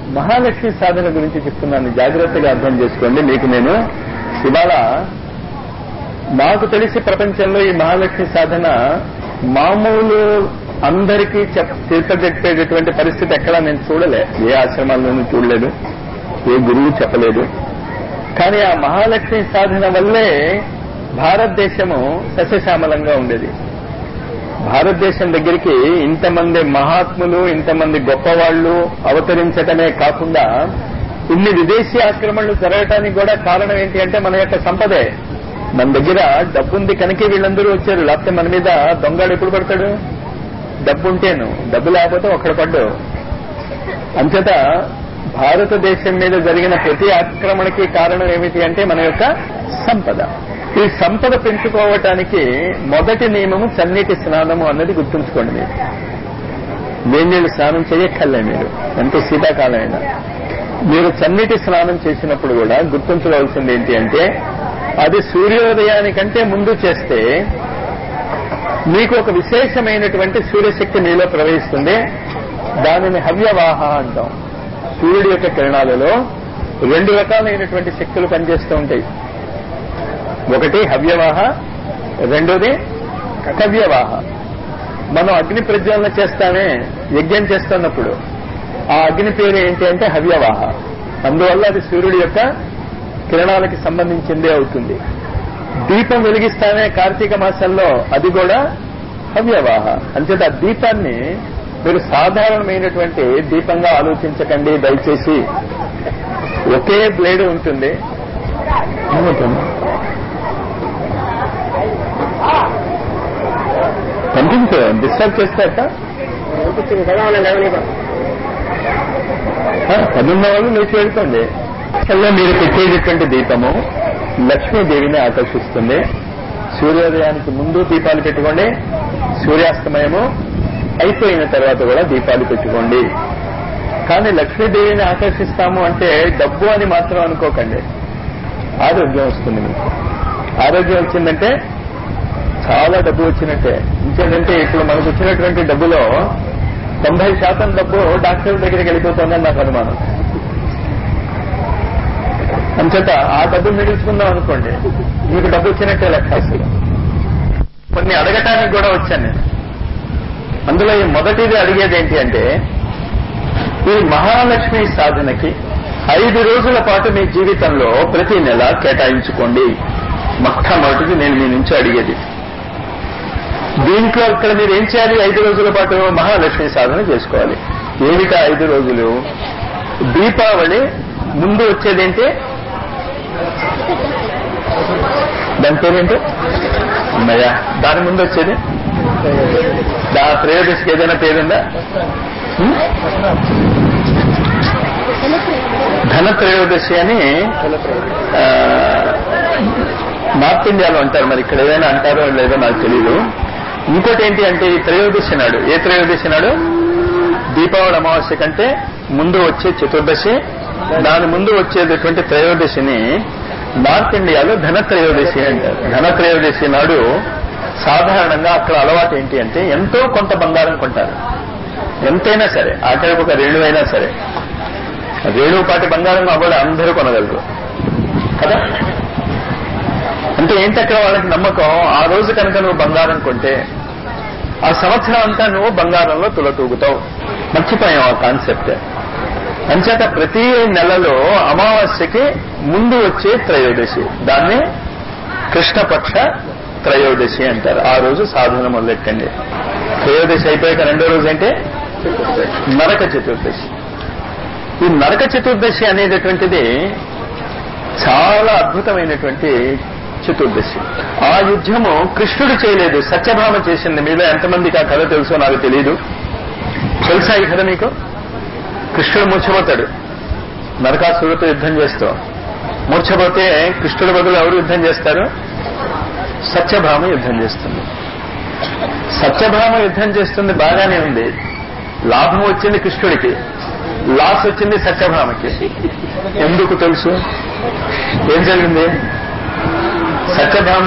మహాలక్ష్మి సాధన గురించి చెప్తున్నాను జాగ్రత్తగా అర్థం చేసుకోండి మీకు నేను ఇవాళ నాకు తెలిసి ప్రపంచంలో ఈ మహాలక్ష్మి సాధన మామూలు అందరికీ చెప్ చెప్పగట్టేటటువంటి పరిస్థితి ఎక్కడా నేను చూడలే ఏ ఆశ్రమాల్లోనూ చూడలేదు ఏ గురువు చెప్పలేదు కానీ ఆ మహాలక్ష్మి సాధన వల్లే భారతదేశము సస్యశ్యామలంగా ఉండేది భారతదేశం దగ్గరికి ఇంతమంది మహాత్ములు ఇంతమంది గొప్పవాళ్లు అవతరించటమే కాకుండా ఇన్ని విదేశీ ఆక్రమణలు జరగటానికి కూడా కారణం ఏంటి అంటే మన యొక్క సంపదే మన దగ్గర డబ్బుంది కనుక వీళ్ళందరూ వచ్చారు లేకపోతే మన మీద దొంగడు ఎప్పుడు పడతాడు డబ్బు ఉంటేను డబ్బు లేకపోతే ఒక్కడ పడ్డు అంచేత భారతదేశం మీద జరిగిన ప్రతి ఆక్రమణకి కారణం ఏమిటి అంటే మన యొక్క సంపద ఈ సంపద పెంచుకోవటానికి మొదటి నియమము చన్నీటి స్నానము అన్నది గుర్తుంచుకోండి మీరు వేణీళ్ళు స్నానం చేయక్కర్లే మీరు ఎంత శీతాకాలమైనా మీరు చన్నీటి స్నానం చేసినప్పుడు కూడా గుర్తుంచుకోవాల్సింది ఏంటి అంటే అది సూర్యోదయానికంటే ముందు చేస్తే మీకు ఒక విశేషమైనటువంటి సూర్యశక్తి మీలో ప్రవహిస్తుంది దానిని హవ్యవాహ అంటాం సూర్యుడి యొక్క కిరణాలలో రెండు రకాలైనటువంటి శక్తులు పనిచేస్తూ ఉంటాయి ఒకటి హవ్యవాహ రెండోది కవ్యవాహ మనం అగ్ని ప్రజ్వలన చేస్తామే యజ్ఞం చేస్తున్నప్పుడు ఆ అగ్ని పేరు ఏంటి అంటే హవ్యవాహ అందువల్ల అది సూర్యుడి యొక్క కిరణాలకి సంబంధించిందే అవుతుంది దీపం వెలిగిస్తానే కార్తీక మాసంలో అది కూడా హవ్యవాహ అంచేత ఆ దీపాన్ని మీరు సాధారణమైనటువంటి దీపంగా ఆలోచించకండి దయచేసి ఒకే బ్లేడ్ ఉంటుంది ఏమవుతుంది పంపించు డిస్టర్బ్ చేస్తారట అనిపించింది కదా మనం లేవనీకో పదున్న వాళ్ళు లేచి వెళ్తుంది అసలు మీరు పెట్టేటటువంటి దీపము లక్ష్మీదేవిని ఆకర్షిస్తుంది సూర్యోదయానికి ముందు దీపాలు పెట్టుకోండి సూర్యాస్తమయము అయిపోయిన తర్వాత కూడా దీపాలు పెట్టుకోండి కానీ లక్ష్మీదేవిని ఆకర్షిస్తాము అంటే డబ్బు అని మాత్రం అనుకోకండి ఆరోగ్యం వస్తుంది మీకు ఆరోగ్యం వచ్చిందంటే చాలా డబ్బు వచ్చినట్టే ఇంకేంటంటే ఇప్పుడు మనకు వచ్చినటువంటి డబ్బులో తొంభై శాతం డబ్బు డాక్టర్ల దగ్గరికి వెళ్ళిపోతుందని నాకు అనుమానం అంచేత ఆ డబ్బు మిగుల్చుకుందాం అనుకోండి మీకు డబ్బు వచ్చినట్టే లెక్క అసలు కొన్ని అడగటానికి కూడా వచ్చాను నేను అందులో ఈ మొదటిది అడిగేది ఏంటి అంటే ఈ మహాలక్ష్మి సాధనకి ఐదు రోజుల పాటు మీ జీవితంలో ప్రతి నెల కేటాయించుకోండి మొట్టమొదటిది నేను మీ నుంచి అడిగేది దీంట్లో ఇక్కడ మీరు ఏం చేయాలి ఐదు రోజుల పాటు మహాలక్ష్మి సాధన చేసుకోవాలి ఏమిటా ఐదు రోజులు దీపావళి ముందు వచ్చేదేంటి దాని పేరేంటి అమ్మయ్యా దాని ముందు వచ్చేది దా త్రయోదశికి ఏదైనా పేరుందా హ్మ్? ధన త్రయోదశి అని ఆ, నార్త్ ఇండియాలో అంటారు మరి ఇక్కడ ఏదైనా అంటారో లేదో నాకు తెలియదు ఇంకోటి ఏంటి అంటే ఈ త్రయోదశి నాడు ఏ త్రయోదశి నాడు దీపావళి అమావాస్య కంటే ముందు వచ్చే చతుర్దశి దాని ముందు వచ్చేటటువంటి త్రయోదశిని నార్త్ ఇండియాలో ధన త్రయోదశి అంటారు ధన త్రయోదశి నాడు సాధారణంగా అక్కడ అలవాటు ఏంటి అంటే ఎంతో కొంత బంగారం కొంటారు ఎంతైనా సరే ఆఖరికి ఒక రేణువైనా సరే రేణుపాటి బంగారం అవ్వడం అందరూ కొనగలరు కదా అంటే ఏంటి అక్కడ వాళ్ళకి నమ్మకం ఆ రోజు కనుక నువ్వు బంగారం కొంటే ఆ సంవత్సరం అంతా నువ్వు బంగారంలో తులతూగుతావు మర్చిపోయాం ఆ కాన్సెప్ట్ అంచేత ప్రతి నెలలో అమావాస్యకి ముందు వచ్చే త్రయోదశి దాన్ని కృష్ణపక్ష త్రయోదశి అంటారు ఆ రోజు సాధన మొదలెట్టండి త్రయోదశి అయిపోయాక రెండో రోజు అంటే నరక చతుర్దశి ఈ నరక చతుర్దశి అనేటటువంటిది చాలా అద్భుతమైనటువంటి చతుర్దశి ఆ యుద్ధము కృష్ణుడు చేయలేదు సత్యభామ చేసింది మీలో ఎంతమందికి ఆ కథ తెలుసో నాకు తెలియదు తెలుసా ఈ కథ మీకు కృష్ణుడు మూర్ఛపోతాడు నరకాసురుడితో యుద్ధం చేస్తూ మూర్ఛపోతే కృష్ణుడి బదులు ఎవరు యుద్ధం చేస్తారు సత్యభామ యుద్ధం చేస్తుంది సత్యభామ యుద్ధం చేస్తుంది బాగానే ఉంది లాభం వచ్చింది కృష్ణుడికి లాస్ వచ్చింది సత్యభామకి ఎందుకు తెలుసు ఏం జరిగింది సత్యభామ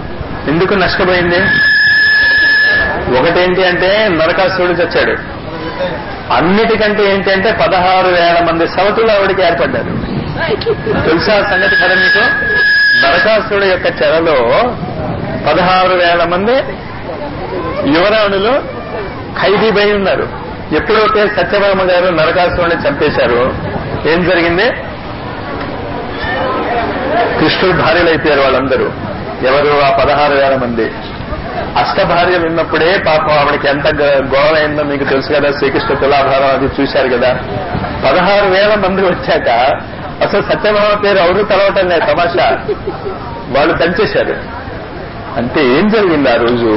ఎందుకు నష్టపోయింది ఒకటేంటి అంటే నరకాసురుడు చచ్చాడు అన్నిటికంటే ఏంటంటే పదహారు వేల మంది సవతులు ఆవిడికి ఏర్పడ్డారు తెలుసా ఆ సంగతి కదా మీకు నరకాసురుడు యొక్క చెరలో పదహారు వేల మంది యువరాణులు ఖైదీపై ఉన్నారు ఎప్పుడైతే సత్యభామ గారు నరకాసురుడిని చంపేశారు ఏం జరిగింది కృష్ణుడు భార్యలు అయిపోయారు వాళ్ళందరూ ఎవరు ఆ పదహారు వేల మంది అష్ట భార్యలు ఉన్నప్పుడే పాపం ఆవిడకి ఎంత గ- గొడవ అయిందో మీకు తెలుసు కదా శ్రీకృష్ణ తులాభారం అది చూశారు కదా పదహారు వేల మంది వచ్చాక అసలు సత్యభామ పేరు ఎవరు తెలవటం లేదు తమాషా వాళ్ళు పెంచేశారు అంటే ఏం జరిగింది ఆ రోజు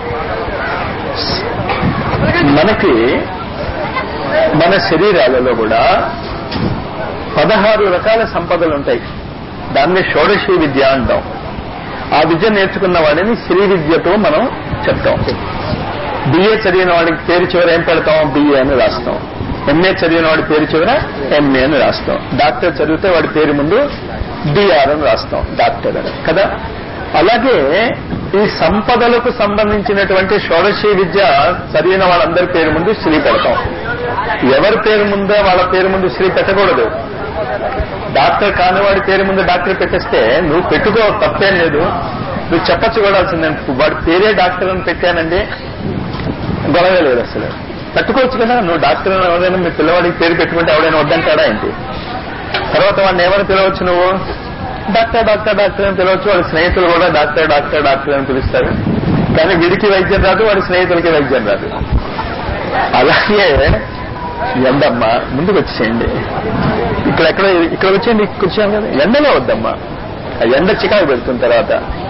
మనకి మన శరీరాలలో కూడా పదహారు రకాల సంపదలు ఉంటాయి దాన్ని షోడశీ విద్య అంటాం ఆ విద్య నేర్చుకున్న వాడిని శ్రీ విద్యతో మనం చెప్తాం బిఏ చదివిన వాడికి పేరు చివర ఏం పెడతాం బిఏ అని రాస్తాం ఎంఏ చదివిన వాడి పేరు చివర ఎంఏ అని రాస్తాం డాక్టర్ చదివితే వాడి పేరు ముందు డిఆర్ అని రాస్తాం డాక్టర్ అని కదా అలాగే ఈ సంపదలకు సంబంధించినటువంటి షోడశీ విద్య చదివిన వాళ్ళందరి పేరు ముందు శ్రీ పెడతాం ఎవరి పేరు ముందో వాళ్ళ పేరు ముందు శ్రీ పెట్టకూడదు డాక్టర్ కాని వాడి పేరు ముందు డాక్టర్ పెట్టేస్తే నువ్వు పెట్టుకో తప్పేం లేదు నువ్వు చెప్పచ్చు కూడా నేను వాడి పేరే డాక్టర్ అని పెట్టానండి గొడవ లేదు అసలు పెట్టుకోవచ్చు కదా నువ్వు డాక్టర్ అని ఎవరైనా మీ పిల్లవాడికి పేరు పెట్టుకుంటే ఎవడైనా వద్దంటాడా ఏంటి తర్వాత వాడిని ఏమని పిలవచ్చు నువ్వు డాక్టర్ డాక్టర్ డాక్టర్ అని పిలవచ్చు వాడి స్నేహితులు కూడా డాక్టర్ డాక్టర్ డాక్టర్ అని పిలుస్తారు కానీ వీడికి వైద్యం రాదు వాడి స్నేహితులకి వైద్యం రాదు అలాగే ఎండమ్మా ముందుకు వచ్చేయండి ఇక్కడ ఎక్కడ ఇక్కడ వచ్చేయండి కూర్చోం కదా ఎండలో వద్దమ్మా ఆ ఎండ చికాకు పెడుతున్న తర్వాత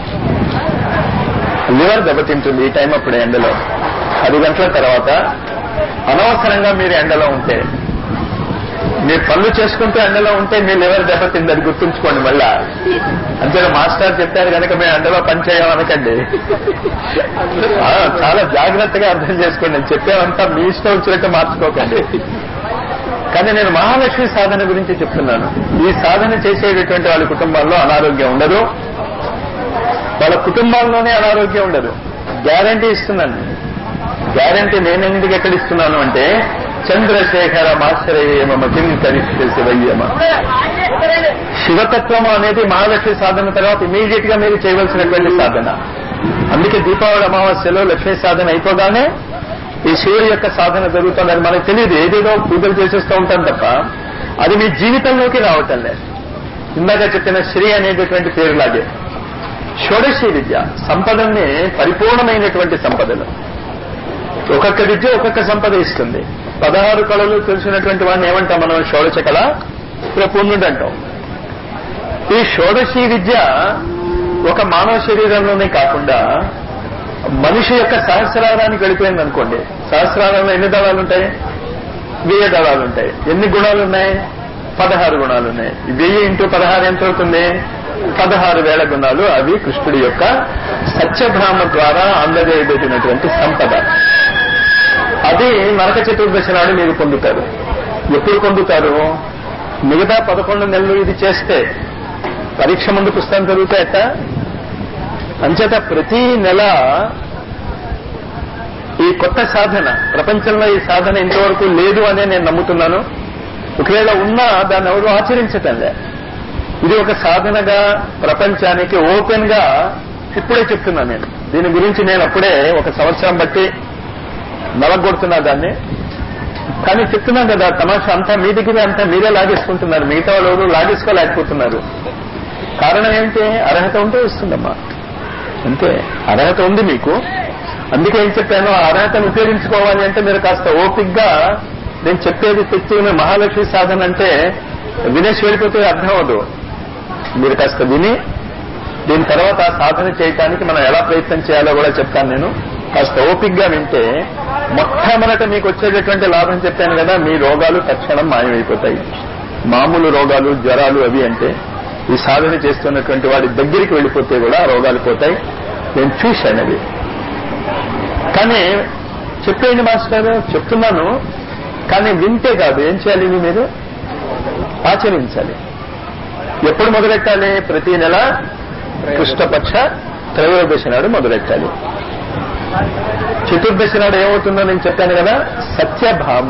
లివర్ దెబ్బతింటుంది ఈ టైం అప్పుడు ఎండలో పది గంటల తర్వాత అనవసరంగా మీరు ఎండలో ఉంటే మీరు పనులు చేసుకుంటూ ఎండలో ఉంటే మీ లివర్ దెబ్బతింది అది గుర్తుంచుకోండి మళ్ళా అంతే మాస్టర్ చెప్పారు కనుక మేము ఎండలో పని చేయమనకండి ఆ, చాలా జాగ్రత్తగా అర్థం చేసుకోండి నేను చెప్పేవంతా మీ ఇష్టం వచ్చినట్టు మార్చుకోకండి కానీ నేను మహాలక్ష్మి సాధన గురించి చెప్తున్నాను ఈ సాధన చేసేటటువంటి వాళ్ళ కుటుంబాల్లో అనారోగ్యం ఉండదు వాళ్ళ కుటుంబాల్లోనే అనారోగ్యం ఉండదు గ్యారంటీ ఇస్తున్నాను గ్యారంటీ నేను ఎందుకు ఎక్కడ ఇస్తున్నాను అంటే చంద్రశేఖర మాశ్రయేమ కింకరిస్తే శివయ్యమ శివతత్వం అనేది మహాలక్ష్మి సాధన తర్వాత ఇమీడియట్ గా మీరు చేయవలసినటువంటి సాధన అందుకే దీపావళి అమావాస్యలో లక్ష్మీ సాధన అయిపోగానే ఈ శివుడి యొక్క సాధన జరుగుతుందని మనకు తెలియదు ఏదేదో పూజలు చేసేస్తూ ఉంటాం తప్ప అది మీ జీవితంలోకి రావటం లేదు ఇందాక చెప్పిన శ్రీ అనేటటువంటి పేరులాగే షోడశీ విద్య సంపదల్ని పరిపూర్ణమైనటువంటి సంపదలు ఒక్కొక్క విద్య ఒక్కొక్క సంపద ఇస్తుంది పదహారు కళలు తెలిసినటువంటి వాడిని ఏమంటాం మనం షోడశ కళ ప్రపూర్ణుడు అంటాం ఈ షోడశీ విద్య ఒక మానవ శరీరంలోనే కాకుండా మనిషి యొక్క సహస్రారానికి వెళ్ళిపోయింది అనుకోండి సహస్రారంలో ఎన్ని దళాలు ఉంటాయి వెయ్యి దళాలు ఉంటాయి ఎన్ని గుణాలు ఉన్నాయి పదహారు గుణాలు ఉన్నాయి వెయ్యి ఇంటూ పదహారు ఎంత అవుతుంది పదహారు వేల గుణాలు అవి కృష్ణుడి యొక్క సత్యభ్రామ ద్వారా అందజేయబడినటువంటి సంపద అది నరక చతుర్దశి నాడు మీరు పొందుతారు ఎప్పుడు పొందుతారు మిగతా పదకొండు నెలలు ఇది చేస్తే పరీక్ష ముందు పుస్తకం చదివితే అంచేత ప్రతి నెల ఈ కొత్త సాధన ప్రపంచంలో ఈ సాధన ఇంతవరకు లేదు అనే నేను నమ్ముతున్నాను ఒకవేళ ఉన్నా దాన్ని ఎవరు ఆచరించటం లే ఇది ఒక సాధనగా ప్రపంచానికి ఓపెన్ గా ఇప్పుడే చెప్తున్నాను నేను దీని గురించి నేను అప్పుడే ఒక సంవత్సరం బట్టి నలగొడుతున్నా దాన్ని కానీ చెప్తున్నాను కదా తమాషా అంతా మీ దగ్గరే అంతా మీరే లాగేసుకుంటున్నారు మిగతా వాళ్ళు ఎవరు లాగేసుకోలేకపోతున్నారు కారణం ఏంటి అర్హత ఉంటే ఇస్తుందమ్మా అంతే అర్హత ఉంది మీకు అందుకే ఏం చెప్పాను ఆ అర్హతను ఉపయోగించుకోవాలి అంటే మీరు కాస్త ఓపిక్గా నేను చెప్పేది తెచ్చి మహాలక్ష్మి సాధన అంటే వినేసి వెళ్ళిపోతే అర్థం అవదు మీరు కాస్త విని దీని తర్వాత ఆ సాధన చేయటానికి మనం ఎలా ప్రయత్నం చేయాలో కూడా చెప్తాను నేను కాస్త ఓపిక్గా వింటే మొట్టమొదట మీకు వచ్చేటటువంటి లాభం చెప్పాను కదా మీ రోగాలు తక్షణం మాయమైపోతాయి మామూలు రోగాలు జ్వరాలు అవి అంటే ఈ సాధన చేస్తున్నటువంటి వాడి దగ్గరికి వెళ్ళిపోతే కూడా ఆ రోగాలు పోతాయి నేను చూశాను అది కానీ చెప్పేయండి మాస్టర్ చెప్తున్నాను కానీ వింటే కాదు ఏం చేయాలి ఇవి మీరు ఆచరించాలి ఎప్పుడు మొదలెట్టాలి ప్రతి నెల కృష్ణపక్ష త్రయోదశి నాడు మొదలెట్టాలి చతుర్దశి నాడు ఏమవుతుందో నేను చెప్పాను కదా సత్యభామ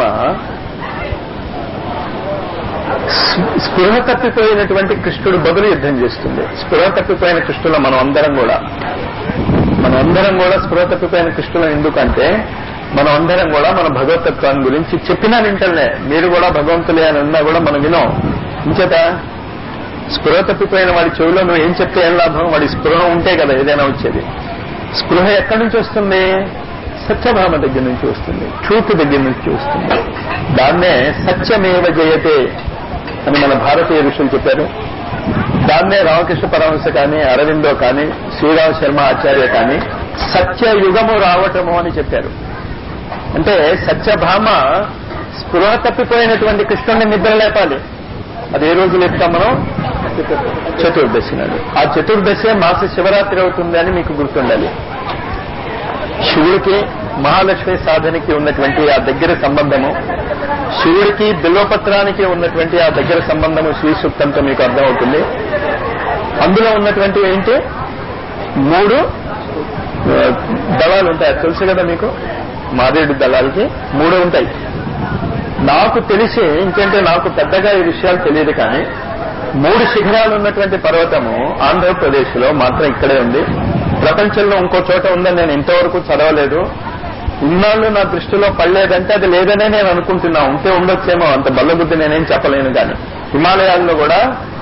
స్- స్పృహ తప్పిపోయినటువంటి కృష్ణుడు బదులు యుద్ధం చేస్తుంది స్పృహ తప్పిపోయిన కృష్ణుల మనం అందరం కూడా మనం అందరం కూడా స్పృహ తప్పిపోయిన కృష్ణులం ఎందుకంటే మనం అందరం కూడా మన భగవతత్వాన్ని గురించి చెప్పినా వింటలే మీరు కూడా భగవంతులే అని అన్నా కూడా మనం వినం ఇంచేత స్పృహ తప్పిపోయిన వాడి చెవిలో నువ్వు ఏం చెప్తే ఏం లాభం వాడి స్పృహ ఉంటే కదా ఏదైనా వచ్చేది స్పృహ ఎక్కడి నుంచి వస్తుంది సత్యభామ దగ్గర నుంచి వస్తుంది ట్రూత్ దగ్గర నుంచి వస్తుంది దాన్నే సత్యమేవ జయతే అని మన భారతీయ ఋషులు చెప్పారు దాన్నే రామకృష్ణ పరమహంస కానీ అరవిందో కానీ శ్రీరామ శర్మ ఆచార్య కానీ సత్యయుగము రావటము అని చెప్పారు అంటే సత్యభామ స్పృహ తప్పిపోయినటువంటి కృష్ణుడిని నిద్ర లేపాలి అది ఏ రోజు లేపుతాం మనం చతుర్దశి నాడు ఆ చతుర్దశి మాస శివరాత్రి అవుతుంది అని మీకు గుర్తుండాలి శివుడికి మహాలక్ష్మి సాధనకి ఉన్నటువంటి ఆ దగ్గర సంబంధము శివుడికి బిల్వపత్రానికి ఉన్నటువంటి ఆ దగ్గర సంబంధము శ్రీ సూక్తంతో మీకు అర్థమవుతుంది అందులో ఉన్నటువంటి ఏంటి మూడు ఆ, దళాలు ఉంటాయి అది తెలుసు కదా మీకు మాదేడు దళాలకి మూడు ఉంటాయి నాకు తెలిసి ఇంకంటే నాకు పెద్దగా ఈ విషయాలు తెలియదు కానీ మూడు శిఖరాలు ఉన్నటువంటి పర్వతము ఆంధ్రప్రదేశ్ లో మాత్రం ఇక్కడే ఉంది ప్రపంచంలో ఇంకో చోట ఉందని నేను ఇంతవరకు చదవలేదు ఇన్నాళ్ళు నా దృష్టిలో పడలేదంటే అది లేదనే నేను అనుకుంటున్నా ఉంటే ఉండొచ్చేమో అంత బల్లబుద్ధి నేనేం చెప్పలేను కానీ హిమాలయాల్లో కూడా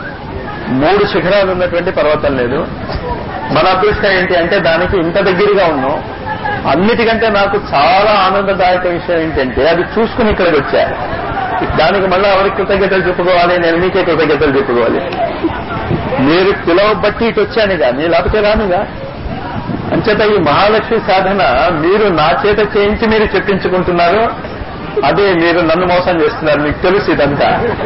మూడు శిఖరాలు ఉన్నటువంటి పర్వతం లేదు మన అదృష్టం ఏంటి అంటే దానికి ఇంత దగ్గరగా ఉన్నాం అన్నిటికంటే నాకు చాలా ఆనందదాయక విషయం ఏంటంటే అది చూసుకుని ఇక్కడికి వచ్చా దానికి మళ్ళీ ఎవరికి కృతజ్ఞతలు చెప్పుకోవాలి నేను మీకే కృతజ్ఞతలు చెప్పుకోవాలి మీరు పిలవబట్టి ఇటు వచ్చాను కానీ లేకపోతే రానుగా అంచేత ఈ మహాలక్ష్మి సాధన మీరు నా చేత చేయించి మీరు చెప్పించుకుంటున్నారు అదే మీరు నన్ను మోసం చేస్తున్నారు మీకు తెలుసు ఇదంతా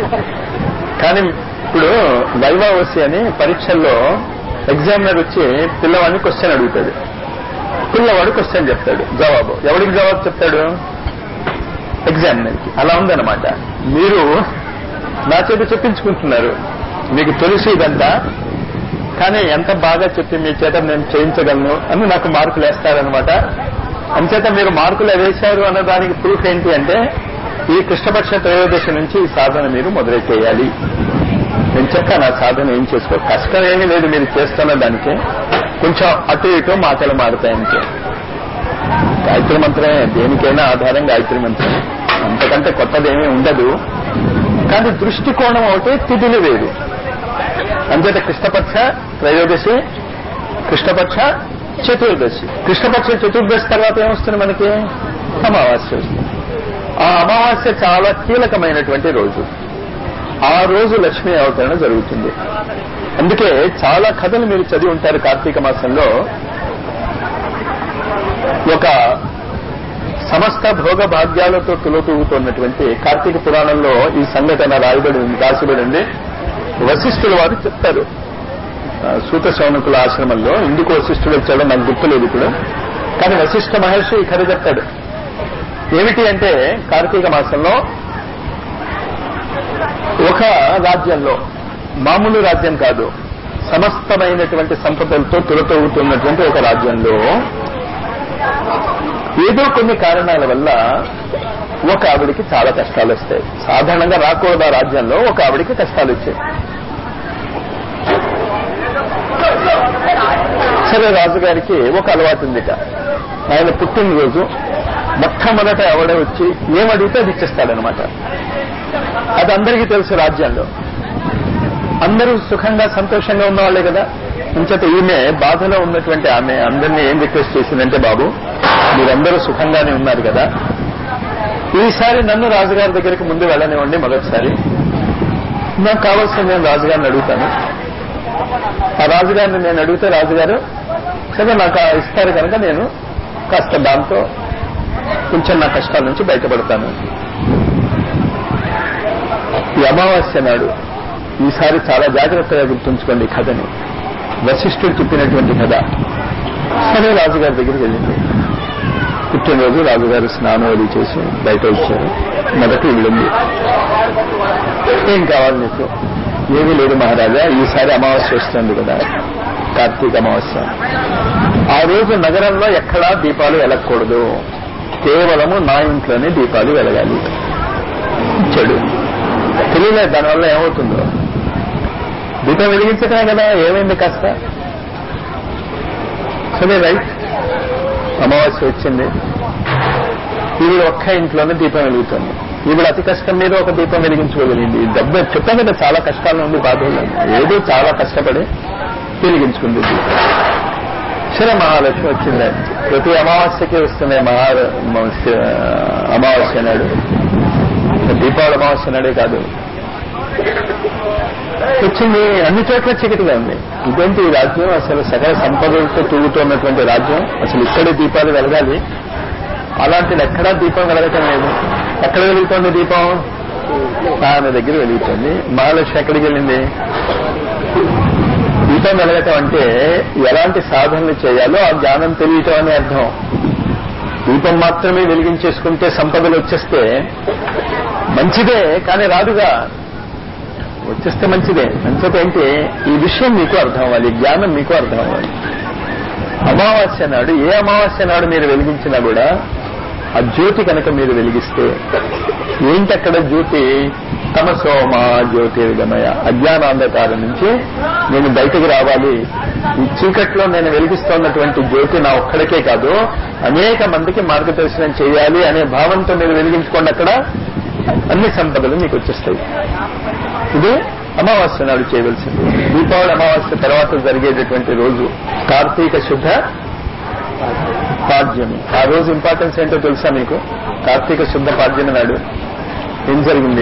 కానీ ఇప్పుడు వైవావసి అని పరీక్షల్లో ఎగ్జామినర్ వచ్చి పిల్లవాడిని క్వశ్చన్ అడుగుతాడు పిల్లవాడు క్వశ్చన్ చెప్తాడు జవాబు ఎవరికి జవాబు చెప్తాడు ఎగ్జామినర్కి అలా ఉందన్నమాట మీరు నా చేత చెప్పించుకుంటున్నారు మీకు తెలుసు ఇదంతా కానీ ఎంత బాగా చెప్పి మీ చేత నేను చేయించగలను అని నాకు మార్కులు వేస్తారనమాట అంచేత మీరు మార్కులు వేశారు అన్న దానికి ప్రూఫ్ ఏంటి అంటే ఈ కృష్ణపక్ష త్రయోదశి నుంచి ఈ సాధన మీరు మొదలెట్టేయాలి నేను చెప్పాను ఆ సాధన ఏం చేసుకో కష్టం ఏమీ లేదు మీరు చేస్తున్న దానికి కొంచెం అటు ఇటు మాటలు మారుతాయంటే గాయత్రి మంత్రమే దేనికైనా ఆధారం గాయత్రి మంత్రమే అంతకంటే కొత్తదేమీ ఉండదు కానీ దృష్టికోణం ఒకటి తిథులు వేరు అంచేత కృష్ణపక్ష త్రయోదశి కృష్ణపక్ష చతుర్దశి కృష్ణపక్ష చతుర్దశి తర్వాత ఏమొస్తుంది మనకి అమావాస్య వస్తుంది ఆ అమావాస్య చాలా కీలకమైనటువంటి రోజు ఆ రోజు లక్ష్మీ అవతరణ జరుగుతుంది అందుకే చాలా కథలు మీరు చదివి ఉంటారు కార్తీక మాసంలో ఒక సమస్త భోగ భాగ్యాలతో తులతూగుతున్నటువంటి కార్తీక పురాణంలో ఈ సంఘటన రాయబడి ఉంది రాసిబడి ఉంది వశిష్ఠుల వారు చెప్తారు ఆ, సూత శౌనకుల ఆశ్రమంలో ఎందుకు వశిష్ఠుడు వచ్చాడో నాకు గుర్తులేదు ఇప్పుడు కానీ వశిష్ఠ మహర్షి ఈ కథ చెప్తాడు ఏమిటి అంటే కార్తీక మాసంలో ఒక రాజ్యంలో మామూలు రాజ్యం కాదు సమస్తమైనటువంటి సంపదలతో తులతూగుతున్నటువంటి ఒక రాజ్యంలో ఏదో కొన్ని కారణాల వల్ల ఒక ఆవిడికి చాలా కష్టాలు వస్తాయి సాధారణంగా రాకూడదు ఆ రాజ్యంలో ఒక ఆవిడికి కష్టాలు వచ్చాయి సరే రాజుగారికి ఒక అలవాటు ఉందిట ఆయన పుట్టినరోజు మొట్టమొదట ఎవడ వచ్చి ఏమడిగితే అది ఇచ్చేస్తాడనమాట అది అందరికీ తెలుసు రాజ్యంలో అందరూ సుఖంగా సంతోషంగా ఉన్నవాళ్లే కదా ఇంచేత ఈమె బాధలో ఉన్నటువంటి ఆమె అందరినీ ఏం రిక్వెస్ట్ చేసిందంటే బాబు మీరందరూ సుఖంగానే ఉన్నారు కదా ఈసారి నన్ను రాజుగారి దగ్గరికి ముందు వెళ్ళనివ్వండి మొదటిసారి నాకు కావాల్సిన నేను రాజుగారిని అడుగుతాను ఆ రాజుగారిని నేను అడిగితే రాజుగారు సరే నాకు ఆ ఇస్తారు కనుక నేను కాస్త దాంతో కొంచెం నా కష్టాల నుంచి బయటపడతాను ఈ అమావాస్య నాడు ఈసారి చాలా జాగ్రత్తగా గుర్తుంచుకోండి ఈ కథని వశిష్ఠుడు చెప్పినటువంటి కథ సరే రాజుగారి దగ్గరికి వెళ్ళింది పుట్టినరోజు రాజుగారు స్నానం అది చేసి బయట వచ్చారు మొదటి వెళ్ళింది ఏం కావాలి నీకు ఏమీ లేదు మహారాజా ఈసారి అమావాస్య వస్తుంది కదా కార్తీక అమావాస్య ఆ రోజు నగరంలో ఎక్కడా దీపాలు వెలగకూడదు కేవలము నా ఇంట్లోనే దీపాలు వెలగాలి ఇచ్చాడు తెలియలేదు దానివల్ల ఏమవుతుందో దీపం వెలిగించటమే కదా ఏమైంది కాస్త సరే రైట్ అమావాస్య వచ్చింది ఈవిడ ఒక్క ఇంట్లోనే దీపం వెలుగుతుంది ఈవిడ అతి కష్టం మీద ఒక దీపం వెలిగించుకోగలిగింది ఈ డబ్బు చెప్పాను కదా చాలా కష్టాలు ఉంది బాధలు ఏదో చాలా కష్టపడి వెలిగించుకుంది దీపం సరే మహాలక్ష్మి వచ్చింది ప్రతి అమావాస్యకి వస్తున్నాయి మహా అమావాస్య నాడు దీపావళి అమావాస్య నాడే కాదు వచ్చింది అన్ని చోట్ల చీకటిగా ఉంది ఇదేంటి ఈ రాజ్యం అసలు సకల సంపదలతో తూగుతున్నటువంటి రాజ్యం అసలు ఇక్కడే దీపాలు వెలగాలి అలాంటిది ఎక్కడా దీపం వెలగటం లేదు ఎక్కడ వెలుగుతోంది దీపం ఆమె దగ్గర వెలుగుతుంది మహాలక్ష్మి ఎక్కడికి వెళ్ళింది దీపం వెలగటం అంటే ఎలాంటి సాధనలు చేయాలో ఆ జ్ఞానం తెలియటం అని అర్థం దీపం మాత్రమే వెలిగించేసుకుంటే సంపదలు వచ్చేస్తే మంచిదే కానీ రాదుగా వచ్చేస్తే మంచిదే మంచిది ఏంటి ఈ విషయం మీకు అర్థం అవ్వాలి జ్ఞానం మీకు అర్థం అవ్వాలి అమావాస్య నాడు ఏ అమావాస్య నాడు మీరు వెలిగించినా కూడా ఆ జ్యోతి కనుక మీరు వెలిగిస్తే ఏంటి అక్కడ జ్యోతి తమసోమ జ్యోతిర్గమయ అజ్ఞానాంధకారం నుంచి నేను బయటకు రావాలి ఈ చీకట్లో నేను వెలిగిస్తున్నటువంటి జ్యోతి నా ఒక్కడికే కాదు అనేక మందికి మార్గదర్శనం చేయాలి అనే భావంతో మీరు వెలిగించుకోండి అక్కడ అన్ని సంపదలు మీకు వచ్చేస్తాయి ఇది అమావాస్య నాడు చేయవలసింది దీపావళి అమావాస్య తర్వాత జరిగేటటువంటి రోజు కార్తీక శుద్ధ పాడ్యమి ఆ రోజు ఇంపార్టెన్స్ ఏంటో తెలుసా మీకు కార్తీక శుద్ధ పాడ్యమి నాడు ఏం జరిగింది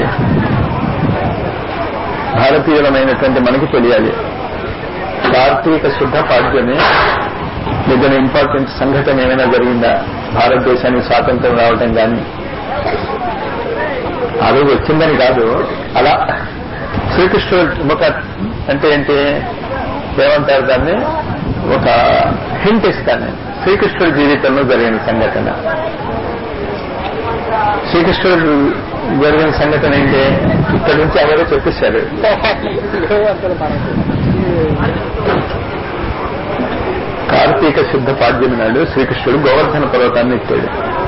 భారతీయులమైనటువంటి మనకి తెలియాలి కార్తీక శుద్ధ పాడ్యమి ఏదైనా ఇంపార్టెంట్ సంఘటన ఏమైనా జరిగిందా భారతదేశానికి స్వాతంత్రం రావటం కానీ ఆ రోజు వచ్చిందని కాదు అలా శ్రీకృష్ణుడు ఒక అంటే ఏంటి ఏమంటారు దాన్ని ఒక హింట్ ఇస్తాను శ్రీకృష్ణుడి జీవితంలో జరిగిన సంఘటన శ్రీకృష్ణుడు జరిగిన సంఘటన ఏంటి ఇక్కడి నుంచి ఎవరో చెప్పేశారు కార్తీక శుద్ధ పాడ్యమి నాడు శ్రీకృష్ణుడు గోవర్ధన పర్వతాన్ని ఎత్తాడు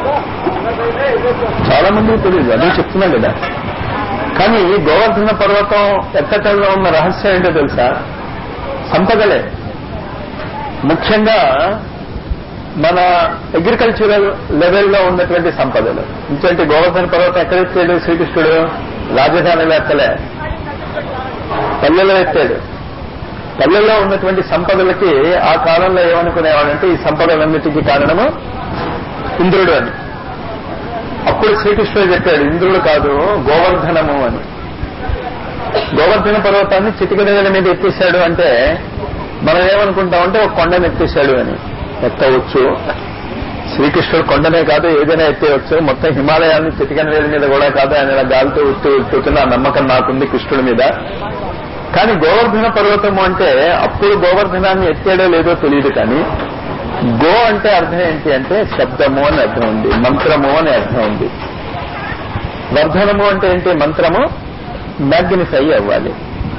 చాలా మందికి తెలియదు అదే చెప్తున్నా కదా కానీ ఈ గోవర్ధన పర్వతం ఎత్తటంలో ఉన్న రహస్యం ఏంటో తెలుసా సంపదలే ముఖ్యంగా మన అగ్రికల్చరల్ లెవెల్లో ఉన్నటువంటి సంపదలు ఇంకంటే గోవర్ధన పర్వతం ఎక్కడ ఎత్తాడు శ్రీకృష్ణుడు రాజధానిలో ఎత్తలే పల్లెలో ఎత్తాడు పల్లెల్లో ఉన్నటువంటి సంపదలకి ఆ కాలంలో ఏమనుకునేవాడంటే ఈ సంపదలన్నిటికీ కారణము ఇంద్రుడు అని అప్పుడు శ్రీకృష్ణుడు చెప్పాడు ఇంద్రుడు కాదు గోవర్ధనము అని గోవర్ధన పర్వతాన్ని చిటికడగల మీద ఎత్తేశాడు అంటే మనం ఏమనుకుంటామంటే ఒక కొండను ఎత్తేశాడు అని ఎత్తవచ్చు శ్రీకృష్ణుడు కొండనే కాదు ఏదైనా ఎత్తేయచ్చు మొత్తం హిమాలయాన్ని చిటికన వేల మీద కూడా కాదు ఆయన ఇలా గాలితో ఉత్తు ఉత్తుతున్న నమ్మకం నాకుంది కృష్ణుడి మీద కానీ గోవర్ధన పర్వతము అంటే అప్పుడు గోవర్ధనాన్ని ఎత్తాడో లేదో తెలియదు కానీ గో అంటే అర్థం ఏంటి అంటే శబ్దము అని అర్థం ఉంది మంత్రము అని అర్థం ఉంది వర్ధనము అంటే ఏంటి మంత్రము మ్యాగ్నిఫై అవ్వాలి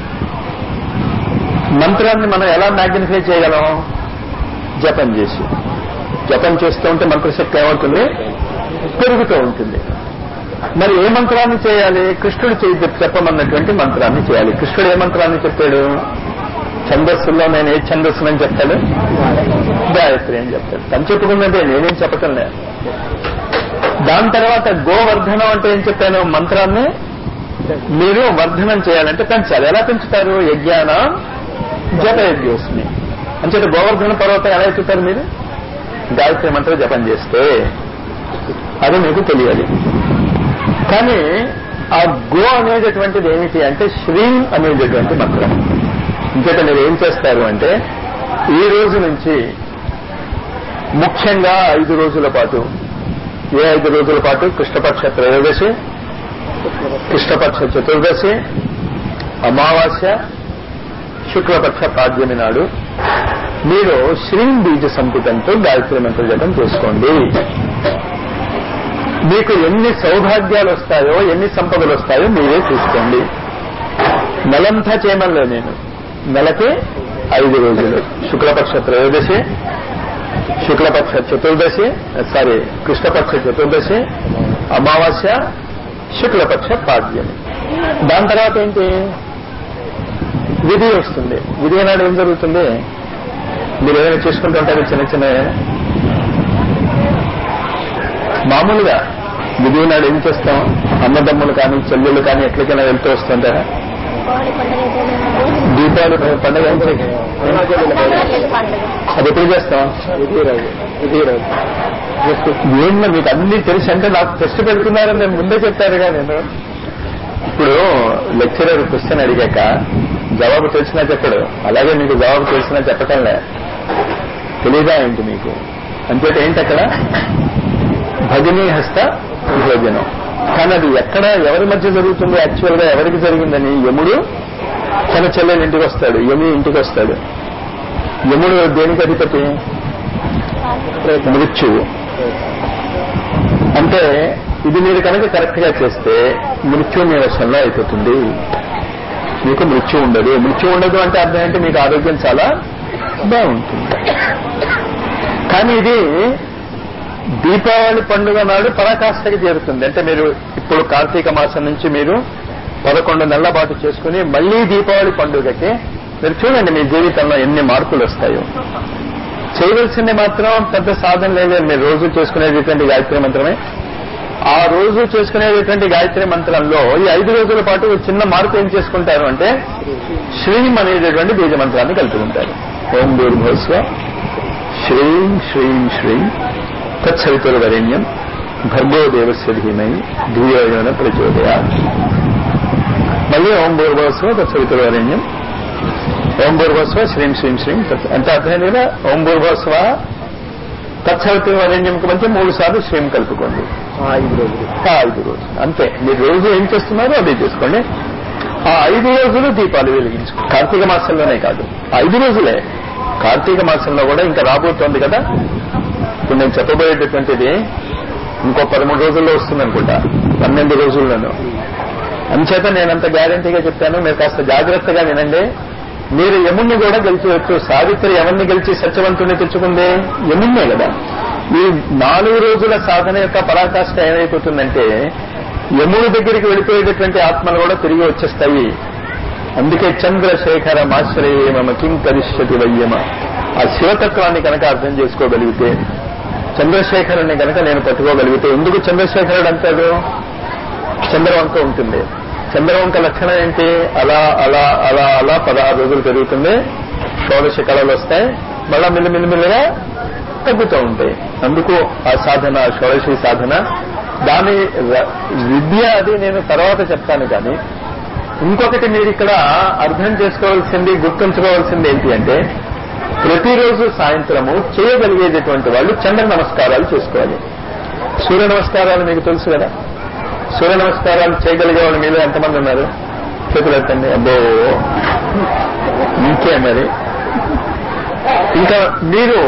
మంత్రాన్ని మనం ఎలా మ్యాగ్నిఫై చేయగలం జపం చేసి జపం చేస్తూ ఉంటే మంత్రశక్తి ఏమవుతుంది పెరుగుతూ ఉంటుంది మరి ఏ మంత్రాన్ని చేయాలి కృష్ణుడు చేయి చెప్పమన్నటువంటి మంత్రాన్ని చేయాలి కృష్ణుడు ఏ మంత్రాన్ని చెప్పాడు ఛందస్సుల్లో నేను ఏ ఛందస్సుని అని చెప్తాడు గాయత్రి అని చెప్తాడు తను చెప్పుకున్నదే నేనేం చెప్పటం లేదు దాని తర్వాత గోవర్ధనం అంటే ఏం చెప్పాను మంత్రాన్ని మీరు వర్ధనం చేయాలంటే పెంచాలి ఎలా పెంచుతారు యజ్ఞాన జప యజ్ఞోస్మి అంచేత గోవర్ధన పర్వతం ఎలా ఎత్తుతారు మీరు గాయత్రి మంత్ర జపం చేస్తే అది మీకు తెలియాలి కానీ ఆ గో అనేటటువంటిది ఏమిటి అంటే శ్రీం అనేటటువంటి మంత్రం ఇంకేత మీరు ఏం చేస్తారు అంటే ఈ రోజు నుంచి ముఖ్యంగా ఐదు రోజుల పాటు ఏ ఐదు రోజుల పాటు కృష్ణపక్ష త్రయోదశి కృష్ణపక్ష చతుర్దశి అమావాస్య శుక్లపక్ష పాడ్యమి నాడు మీరు శ్రీం బీజ సంపుటంతో గాయత్రి మంత్ర జపం చేసుకోండి మీకు ఎన్ని సౌభాగ్యాలు వస్తాయో ఎన్ని సంపదలు వస్తాయో మీరే చూసుకోండి నెలంతా చేయమనిలే నేను నెలకి ఐదు రోజులు శుక్లపక్ష త్రయోదశి శుక్లపక్ష చతుర్దశి సారీ కృష్ణపక్ష చతుర్దశి అమావాస్య శుక్లపక్ష పాడ్యమి దాని తర్వాత ఏంటి విధి వస్తుంది విధి నాడు ఏం జరుగుతుంది మీరు ఏదైనా చేసుకుంటూ ఉంటారు చిన్న చిన్న మామూలుగా విధి నాడు ఏం చేస్తాం అన్నదమ్ములు కానీ చెల్లెళ్ళు కానీ ఎక్కడికైనా వెళ్తూ వస్తుంటారా దీపావళి పండుగ దీపావళి పండుగ ఏం చేయాలి? పండుగ అది ఎప్పుడు చేస్తాం ఇది రోజు ఇది రోజు ఏంటో మీకు అన్ని తెలిసి అంటే నాకు టెస్ట్ పెడుతున్నారని నేను ముందే చెప్పారుగా నేను ఇప్పుడు లెక్చరర్ క్వశ్చన్ అడిగాక జవాబు తెలిసినా చెప్పడు అలాగే మీకు జవాబు తెలిసినా చెప్పటంలే తెలీదా ఏంటి మీకు అంచేత ఏంటి అక్కడ భగినీ హస్త భోజనం కానీ అది ఎక్కడ ఎవరి మధ్య జరుగుతుంది యాక్చువల్ గా ఎవరికి జరిగిందని యముడు తన చెల్లెలు ఇంటికి వస్తాడు యమి ఇంటికి వస్తాడు యముడు దేనికి అధిపతి మృత్యువు అంటే ఇది మీరు కనుక కరెక్ట్ గా చేస్తే మృత్యు మీ వశంలో అయిపోతుంది మీకు మృత్యు ఉండదు మృత్యు ఉండదు అంటే అర్థం ఏంటి మీకు ఆరోగ్యం చాలా బాగుంటుంది కానీ ఇది దీపావళి పండుగ నాడు పరాకాష్ఠకి చేరుతుంది అంటే మీరు ఇప్పుడు కార్తీక మాసం నుంచి మీరు పదకొండు నెలల పాటు చేసుకుని మళ్లీ దీపావళి పండుగకి మీరు చూడండి మీ జీవితంలో ఎన్ని మార్పులు వస్తాయో చేయవలసింది మాత్రం పెద్ద సాధన లేదు మీరు రోజు చేసుకునేటటువంటి గాయత్రి మంత్రమే ఆ రోజు చేసుకునేటటువంటి గాయత్రి మంత్రంలో ఈ ఐదు రోజుల పాటు ఒక చిన్న మార్పు ఏం చేసుకుంటారు అంటే శ్రీం అనేటటువంటి బీజ మంత్రాన్ని కలుపుకుంటారు ఓం భూర్భోస్వ శ్రీం శ్రీం శ్రీం తత్సవితుర్వరేణ్యం భర్గో దేవస్య ధీమై ధూయోన ప్రచోదయా మళ్ళీ ఓం భూర్భోస్వ తత్సవితుర్వరేణ్యం ఓం భూర్భస్వ శ్రీం శ్రీం శ్రీం తత్ అంటే అర్థమైంది కదా ఓం భూర్భస్వ తత్సవితి వరేణ్యంకి మధ్య మూడు సార్లు శ్రీం కలుపుకోండి ఆ ఐదు రోజులు ఆ ఐదు రోజులు అంతే మీరు రోజు ఏం చేస్తున్నారో అదే చేసుకోండి ఆ ఐదు రోజులు దీపాలు వెలిగించుకోండి కార్తీక మాసంలోనే కాదు ఆ ఐదు రోజులే కార్తీక మాసంలో కూడా ఇంకా రాబోతోంది కదా ఇప్పుడు నేను చెప్పబోయేటటువంటిది ఇంకో పదమూడు రోజుల్లో వస్తుంది అనుకుంటా పన్నెండు రోజుల్లోనూ అంచేత నేనంత గ్యారంటీగా చెప్పాను మీరు కాస్త జాగ్రత్తగా వినండి మీరు యముణ్ణి కూడా గెలిచవచ్చు సావిత్రి ఎవరిని గెలిచి సత్యవంతుని తెచ్చుకుంది యముణ్ణే కదా ఈ నాలుగు రోజుల సాధన యొక్క పరాకాష్ఠ ఏమైపోతుందంటే యముడి దగ్గరికి వెళ్ళిపోయేటటువంటి ఆత్మలు కూడా తిరిగి వచ్చేస్తాయి అందుకే చంద్రశేఖర మాశ్రయే మమ కిం కరిష్యతి వయ్యమ ఆ శివతత్వాన్ని కనుక అర్థం చేసుకోగలిగితే చంద్రశేఖరుని కనుక నేను పట్టుకోగలిగితే ఎందుకు చంద్రశేఖరుడు అంటాడు చంద్రవంక ఉంటుంది చంద్రవంక లక్షణం ఏంటి అలా అలా అలా అలా పదహారు రోజులు పెరుగుతుంది షోడశ కళలు వస్తాయి మళ్ళా మిల్లిమిల్లిమిల్లిగా తగ్గుతూ ఉంటాయి అందుకు ఆ సాధన షోడశి సాధన దాని ర- విద్య అది నేను తర్వాత చెప్తాను కానీ ఇంకొకటి మీరు ఇక్కడ అర్థం చేసుకోవాల్సింది గుర్తుంచుకోవాల్సింది ఏంటి అంటే ప్రతిరోజు సాయంత్రము చేయగలిగేటటువంటి వాళ్ళు చంద్ర నమస్కారాలు చేసుకోవాలి సూర్య నమస్కారాలు మీకు తెలుసు కదా సూర్య నమస్కారాలు చేయగలిగే వాళ్ళు మీలో ఎంతమంది ఉన్నారు చేతులు ఎత్తండి అబ్బో ఇంకే మరి ఇంకా మీరు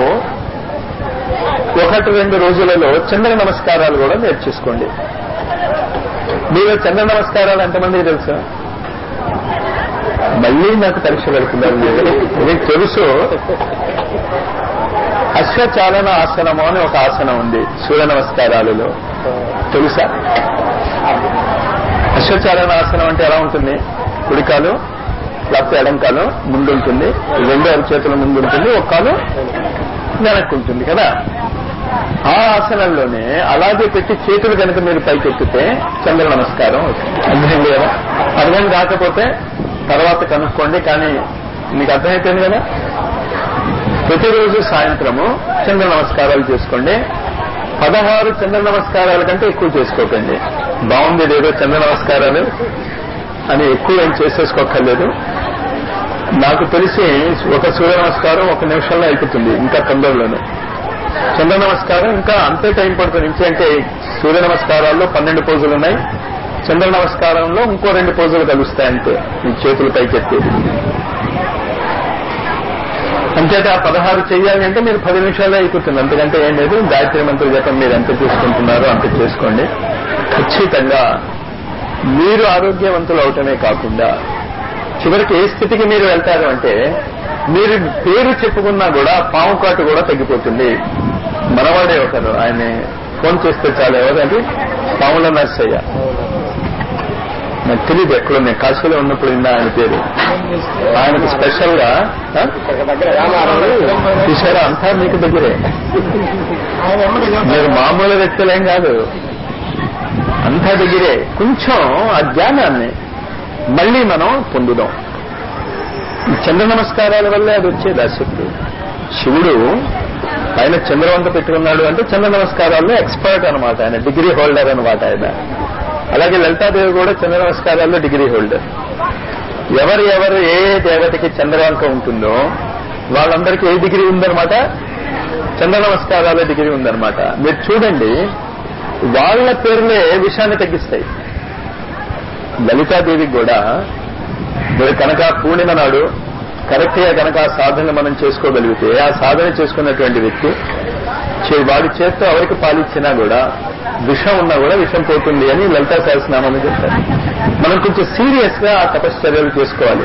ఒకటి రెండు రోజులలో చంద్ర నమస్కారాలు కూడా నేర్చేసుకోండి మీరు చంద్ర నమస్కారాలు ఎంతమందికి తెలుసు మళ్ళీ నాకు పరీక్ష పెడుతున్నారు మీరు మీకు తెలుసు అశ్వచాలన ఆసనము అని ఒక ఆసనం ఉంది సూర్య నమస్కారాలలో తెలుసా అశ్వచాలన ఆసనం అంటే ఎలా ఉంటుంది కుడికాలు లేకపోతే ఎడంకాలు ముందుంటుంది రెండు అరచేతుల ముందు ఉంటుంది ఒక కాలు వెనక్కి ఉంటుంది కదా ఆ ఆసనంలోనే అలాగే పెట్టి చేతులు కనుక మీరు పైకెత్తితే చంద్ర నమస్కారం అవుతుంది అర్థం లేదా అర్థం కాకపోతే తర్వాత కనుక్కోండి కానీ మీకు అర్థమైపోయింది కదా ప్రతిరోజు సాయంత్రము చంద్ర నమస్కారాలు చేసుకోండి పదహారు చంద్ర నమస్కారాల కంటే ఎక్కువ చేసుకోకండి బాగుంది లేదో చంద్ర నమస్కారాలు అని ఎక్కువ ఏం చేసేసుకోక్కర్లేదు నాకు తెలిసి ఒక సూర్య నమస్కారం ఒక నిమిషంలో అయిపోతుంది ఇంకా తొందరలోనే చంద్ర నమస్కారం ఇంకా అంతే టైం పడుతుంది ఇంకేంటే సూర్య నమస్కారాల్లో పన్నెండు పోజులు ఉన్నాయి చంద్ర నమస్కారంలో ఇంకో రెండు పోజులు కలుస్తాయి అంతే మీ చేతులు పైకెత్తేది అంచేత ఆ పదహారు చెయ్యాలి అంటే మీరు పది నిమిషాల్లో అయిపోతుంది అంతకంటే ఏం లేదు గాయత్రి మంత్ర జపం మీరు ఎంత చూసుకుంటున్నారో అంత చేసుకోండి ఖచ్చితంగా మీరు ఆరోగ్యవంతులు అవటమే కాకుండా చివరికి ఏ స్థితికి మీరు వెళ్తారు అంటే మీరు పేరు చెప్పుకున్నా కూడా పాము కాటు కూడా తగ్గిపోతుంది మనవాడే ఒకరు ఆయన ఫోన్ చేస్తే చాలా ఎవరంటే పాముల నర్సయ్య నాకు తెలియదు ఎక్కడో నేను కాశీలో ఉన్నప్పుడు విన్నా ఆయన పేరు ఆయనకు స్పెషల్ గా ఆ? ఇక్కడ దగ్గర రామారావు చూసారా అంతా మీకు దగ్గరే మీరు మామూలు వ్యక్తులేం కాదు అంతా దగ్గరే కొంచెం ఆ జ్ఞానాన్ని మళ్ళీ మనం పొందుదాం ఈ చంద్ర నమస్కారాల వల్లే అది వచ్చేది ఆ శక్తి శివుడు ఆయన చంద్రవంక పెట్టుకున్నాడు అంటే చంద్ర నమస్కారాల్లో ఎక్స్పర్ట్ అనమాట ఆయన డిగ్రీ హోల్డర్ అనమాట ఆయన అలాగే లలితాదేవి కూడా చంద్ర నమస్కారాల్లో డిగ్రీ హోల్డర్ ఎవరు ఎవరు ఏ ఏ దేవతకి చంద్రవంక ఉంటుందో వాళ్ళందరికీ ఏ డిగ్రీ ఉందన్నమాట చంద్ర నమస్కారాల డిగ్రీ ఉందన్నమాట మీరు చూడండి వాళ్ళ పేర్లే విషయాన్ని తగ్గిస్తాయి లలితాదేవికి కూడా మీరు కనుక పూర్ణిమ నాడు కరెక్ట్ గా కనుక ఆ సాధన మనం చేసుకోగలిగితే ఆ సాధన చేసుకున్నటువంటి వ్యక్తి చే- వాడి చేత్తో ఎవరికి పాలిచ్చినా కూడా విషం ఉన్నా కూడా విషం పోతుంది అని లలితా సహస్రనామాన్ని చెప్తారు మనం కొంచెం సీరియస్ గా ఆ తపశ్చర్యలు చేసుకోవాలి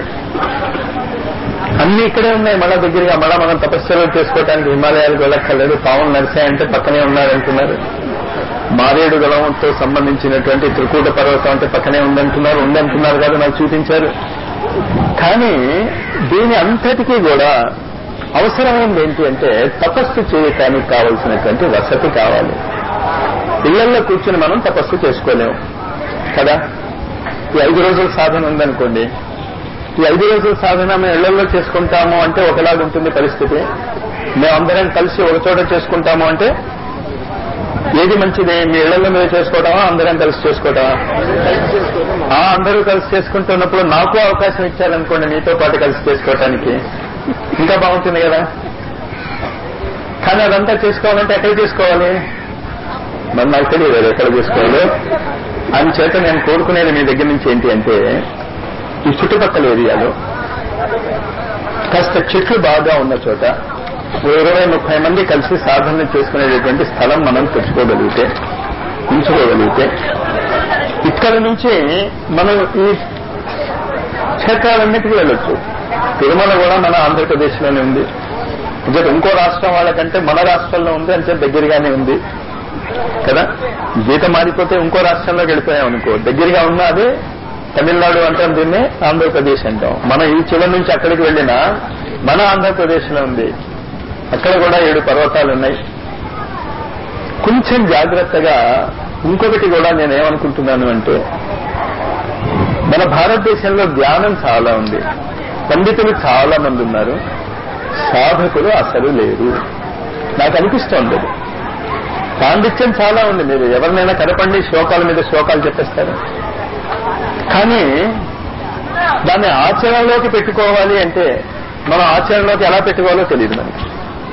అన్ని ఇక్కడే ఉన్నాయి మళ్ళా దగ్గరగా మళ్ళా మనం తపశ్చర్యలు చేసుకోవడానికి హిమాలయాలకు వెళ్ళక్కర్లేదు పావులు నడిచాయంటే పక్కనే ఉన్నారంటున్నారు మారేడు గలంతో సంబంధించినటువంటి త్రికూట పర్వతం అంటే పక్కనే ఉందంటున్నారు ఉందంటున్నారు కదా నాకు చూపించారు కానీ దీని అంతటికీ కూడా అవసరమైంది ఏంటి అంటే తపస్సు చేయటానికి కావలసినటువంటి వసతి కావాలి ఇళ్లలో కూర్చుని మనం తపస్సు చేసుకోలేము కదా ఈ ఐదు రోజుల సాధన ఉందనుకోండి ఈ ఐదు రోజుల సాధన మేము ఇళ్లలో చేసుకుంటాము అంటే ఒకలాగా ఉంటుంది పరిస్థితి మేమందరం కలిసి ఒక చోట చేసుకుంటాము అంటే ఏది మంచిది మీ ఇళ్లలో మీరు చేసుకోవటమా అందరం కలిసి చేసుకోవటమా ఆ అందరూ కలిసి చేసుకుంటున్నప్పుడు నాకు అవకాశం ఇచ్చారనుకోండి మీతో పాటు కలిసి చేసుకోవటానికి ఇంకా బాగుంటుంది కదా కానీ అదంతా చేసుకోవాలంటే ఎక్కడ చేసుకోవాలి మరి నాకు తెలియదు అది ఎక్కడ చేసుకోవాలి అందుచేత నేను కోరుకునేది మీ దగ్గర నుంచి ఏంటి అంటే ఈ చుట్టుపక్కల ఏరియాలో కాస్త చెట్లు బాగా ఉన్న చోట ఓ ఇరవై ముప్పై మంది కలిసి సాధన చేసుకునేటటువంటి స్థలం మనం తెచ్చుకోగలిగితే ఉంచుకోగలిగితే ఇక్కడ నుంచి మనం ఈ క్షేత్రాలన్నిటికీ వెళ్ళొచ్చు తిరుమల కూడా మన ఆంధ్రప్రదేశ్లోనే ఉంది ఇంకా ఇంకో రాష్ట్రం వాళ్ళకంటే మన రాష్ట్రంలో ఉంది అంటే దగ్గరగానే ఉంది కదా గీత మారిపోతే ఇంకో రాష్ట్రంలోకి వెళ్ళిపోయాం అనుకో దగ్గరగా ఉన్నా అదే తమిళనాడు అంటాం దీన్ని ఆంధ్రప్రదేశ్ అంటాం మనం ఈ చివరి నుంచి అక్కడికి వెళ్ళినా మన ఆంధ్రప్రదేశ్ లో ఉంది అక్కడ కూడా ఏడు పర్వతాలు ఉన్నాయి కొంచెం జాగ్రత్తగా ఇంకొకటి కూడా నేను ఏమనుకుంటున్నాను అంటే మన భారతదేశంలో జ్ఞానం చాలా ఉంది పండితులు చాలా మంది ఉన్నారు సాధకులు అసలు లేరు నాకు అనిపిస్తోంది అది. పాండిత్యం చాలా ఉంది మీరు ఎవరినైనా కనపండి శ్లోకాల మీద శ్లోకాలు చెప్పేస్తారు కానీ దాన్ని ఆచరణలోకి పెట్టుకోవాలి అంటే మనం ఆచరణలోకి ఎలా పెట్టుకోవాలో తెలియదు మనకి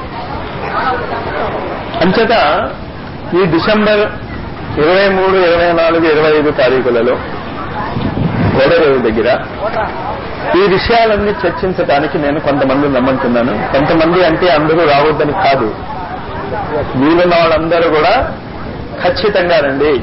అంచేత ఈ డిసెంబర్ ఇరవై మూడు ఇరవై నాలుగు ఇరవై ఐదు తారీఖులలో కోడరేవు దగ్గర ఈ విషయాలన్నీ చర్చించడానికి నేను కొంతమంది నమ్మంటున్నాను కొంతమంది అంటే అందరూ రావద్దని కాదు వీలున్న వాళ్ళందరూ కూడా ఖచ్చితంగా రండి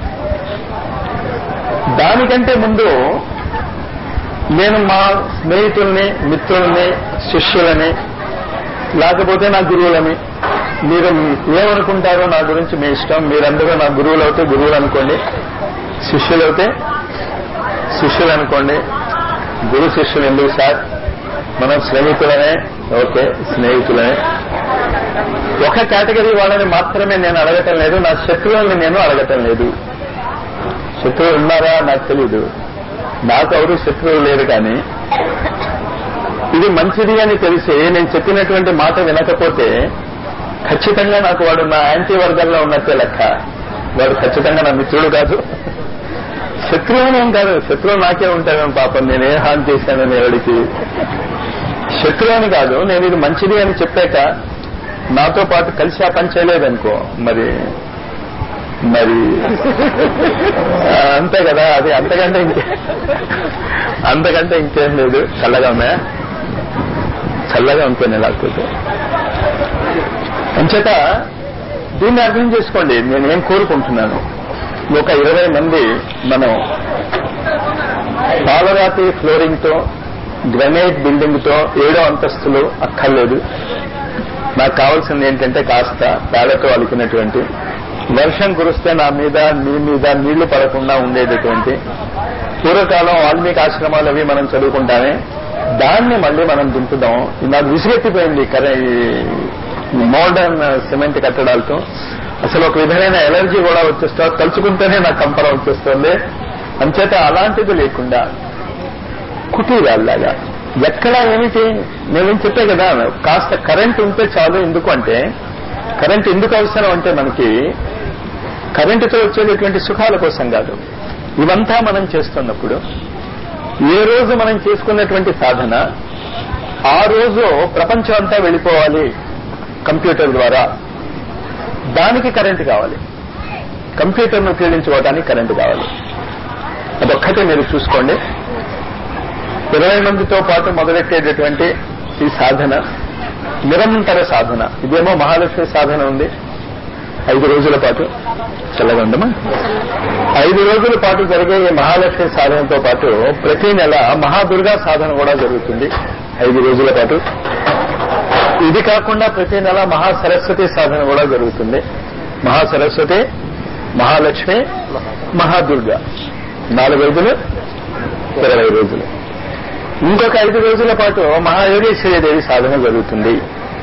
దానికంటే ముందు నేను మా స్నేహితుల్ని మిత్రుల్ని శిష్యులని లేకపోతే నా గురువులని మీరు ఏమనుకుంటారో నా గురించి మీ ఇష్టం మీరందరూ నా గురువులు అవుతే గురువులు అనుకోండి శిష్యులు అవుతే శిష్యులు అనుకోండి గురు శిష్యులు ఎందుకు సార్ మనం స్నేహితులనే ఓకే స్నేహితులనే ఒక కేటగిరీ వాళ్ళని మాత్రమే నేను అడగటం లేదు నా శత్రువుల్ని నేను అడగటం లేదు శత్రువులు ఉన్నారా నాకు తెలీదు నాకు ఎవరు శత్రువులు లేరు కానీ ఇది మంచిది అని తెలిసి నేను చెప్పినటువంటి మాట వినకపోతే ఖచ్చితంగా నాకు వాడు నా యాంటీ వర్గంలో ఉన్నట్టే లెక్క వాడు ఖచ్చితంగా నా మిత్రుడు కాదు శత్రువునేం కాదు శత్రువు నాకే ఉంటాను పాపం నేనే హాని చేశానని ఎవడికి శత్రువు అని కాదు నేను ఇది మంచిది అని చెప్పాక నాతో పాటు కలిసి ఆ పని చేయలేదనుకో మరి మరి ఆ, అంతే కదా అది అంతకంటే ఇంకే అంతకంటే ఇంకేం లేదు చల్లగా ఉన్నాయా చల్లగా ఉంటుంది లేకపోతే అంచేత దీన్ని అర్థం చేసుకోండి నేనేం కోరుకుంటున్నాను ఒక ఇరవై మంది మనం పాలరాతి ఫ్లోరింగ్ తో గ్రనైట్ బిల్డింగ్ తో ఏడో అంతస్తులు అక్కర్లేదు నాకు కావాల్సింది ఏంటంటే కాస్త పేడతో అలికినటువంటి వర్షం కురిస్తే నా మీద నీ మీద నీళ్లు పడకుండా ఉండేటటువంటి పూర్వకాలం వాల్మీకి ఆశ్రమాలు అవి మనం చదువుకుంటానే దాన్ని మళ్ళీ మనం దింపుదాం నాకు విసిగెత్తిపోయింది కరే ఈ మోడర్న్ సిమెంట్ కట్టడాలతో అసలు ఒక విధమైన ఎలర్జీ కూడా వచ్చేస్తా తలుచుకుంటేనే నాకు కంపరం వచ్చేస్తుంది అంచేత అలాంటిది లేకుండా కుటీరాల్లాగా ఎక్కడ ఏమిటి నేను చెప్పే కదా కాస్త కరెంట్ ఉంటే చాలు ఎందుకు అంటే కరెంట్ ఎందుకు అవసరం అంటే మనకి కరెంటుతో వచ్చేటటువంటి సుఖాల కోసం కాదు ఇవంతా మనం చేస్తున్నప్పుడు ఏ రోజు మనం చేసుకున్నటువంటి సాధన ఆ రోజు ప్రపంచం అంతా వెళ్ళిపోవాలి కంప్యూటర్ ద్వారా దానికి కరెంటు కావాలి కంప్యూటర్ను ఉపయోగించుకోవడానికి కరెంటు కావాలి అదొక్కటే మీరు చూసుకోండి ఇరవై మందితో పాటు మొదలెట్టేటటువంటి ఈ సాధన నిరంతర సాధన ఇదేమో మహాలక్ష్మి సాధన ఉంది ఐదు రోజుల పాటు చల్లగా ఉండమా ఐదు రోజుల పాటు జరిగే ఈ మహాలక్ష్మి సాధనతో పాటు ప్రతి నెల మహాదుర్గా సాధన కూడా జరుగుతుంది ఐదు రోజుల పాటు ఇది కాకుండా ప్రతి నెల మహాసరస్వతి సాధన కూడా జరుగుతుంది మహాసరస్వతి మహాలక్ష్మి మహాదుర్గ నాలుగు రోజులు ఇరవై రోజులు ఇంకొక ఐదు రోజుల పాటు మహాయోగేశ్వరీదేవి సాధన జరుగుతుంది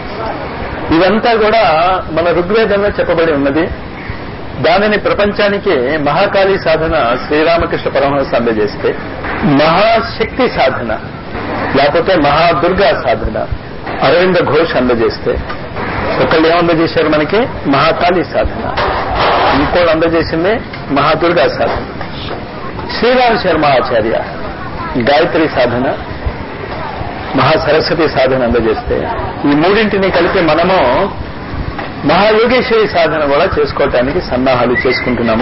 ఇదంతా కూడా మన ఋగ్వేదంలో చెప్పబడి ఉన్నది దానిని ప్రపంచానికి మహాకాళి సాధన శ్రీరామకృష్ణ పరమహంస అందజేస్తే మహాశక్తి సాధన లేకపోతే మహాదుర్గా సాధన అరవింద ఘోష్ అందజేస్తే ఒకళ్ళు ఏం అందజేశారు మనకి మహాకాళి సాధన ఇంకోళ్ళు అందజేసింది మహాదుర్గా సాధన శ్రీరామ్ శర్మ ఆచార్య గాయత్రి సాధన మహాసరస్వతి సాధన అందజేస్తే ఈ మూడింటిని కలిపి మనము మహాయోగేశ్వరి సాధన కూడా చేసుకోవటానికి సన్నాహాలు చేసుకుంటున్నాము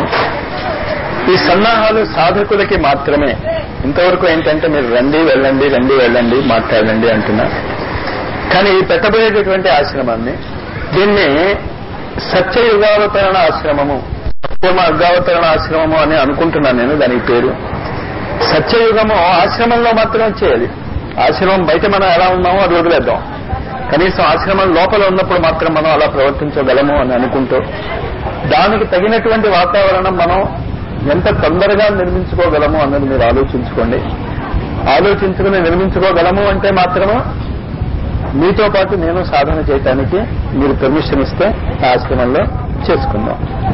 ఈ సన్నాహాలు సాధకులకి మాత్రమే ఇంతవరకు ఏంటంటే మీరు రండి వెళ్ళండి రండి వెళ్ళండి మాట్లాడండి అంటున్నా కానీ ఈ పెట్టబోయేటటువంటి ఆశ్రమాన్ని దీన్ని సత్యయుగావతరణ ఆశ్రమము పూర్వ అగ్గావతరణ ఆశ్రమము అని అనుకుంటున్నాను నేను దానికి పేరు సత్యయుగము ఆశ్రమంలో మాత్రమే చేయాలి ఆశ్రమం బయట మనం ఎలా ఉన్నామో అది వదిలేద్దాం కనీసం ఆశ్రమం లోపల ఉన్నప్పుడు మాత్రం మనం అలా ప్రవర్తించగలము అని అనుకుంటూ దానికి తగినటువంటి వాతావరణం మనం ఎంత తొందరగా నిర్మించుకోగలము అన్నది మీరు ఆలోచించుకోండి ఆలోచించుకుని నిర్మించుకోగలము అంటే మాత్రము మీతో పాటు నేను సాధన చేయటానికి మీరు పర్మిషన్ ఇస్తే ఆ ఆశ్రమంలో చేసుకుందాం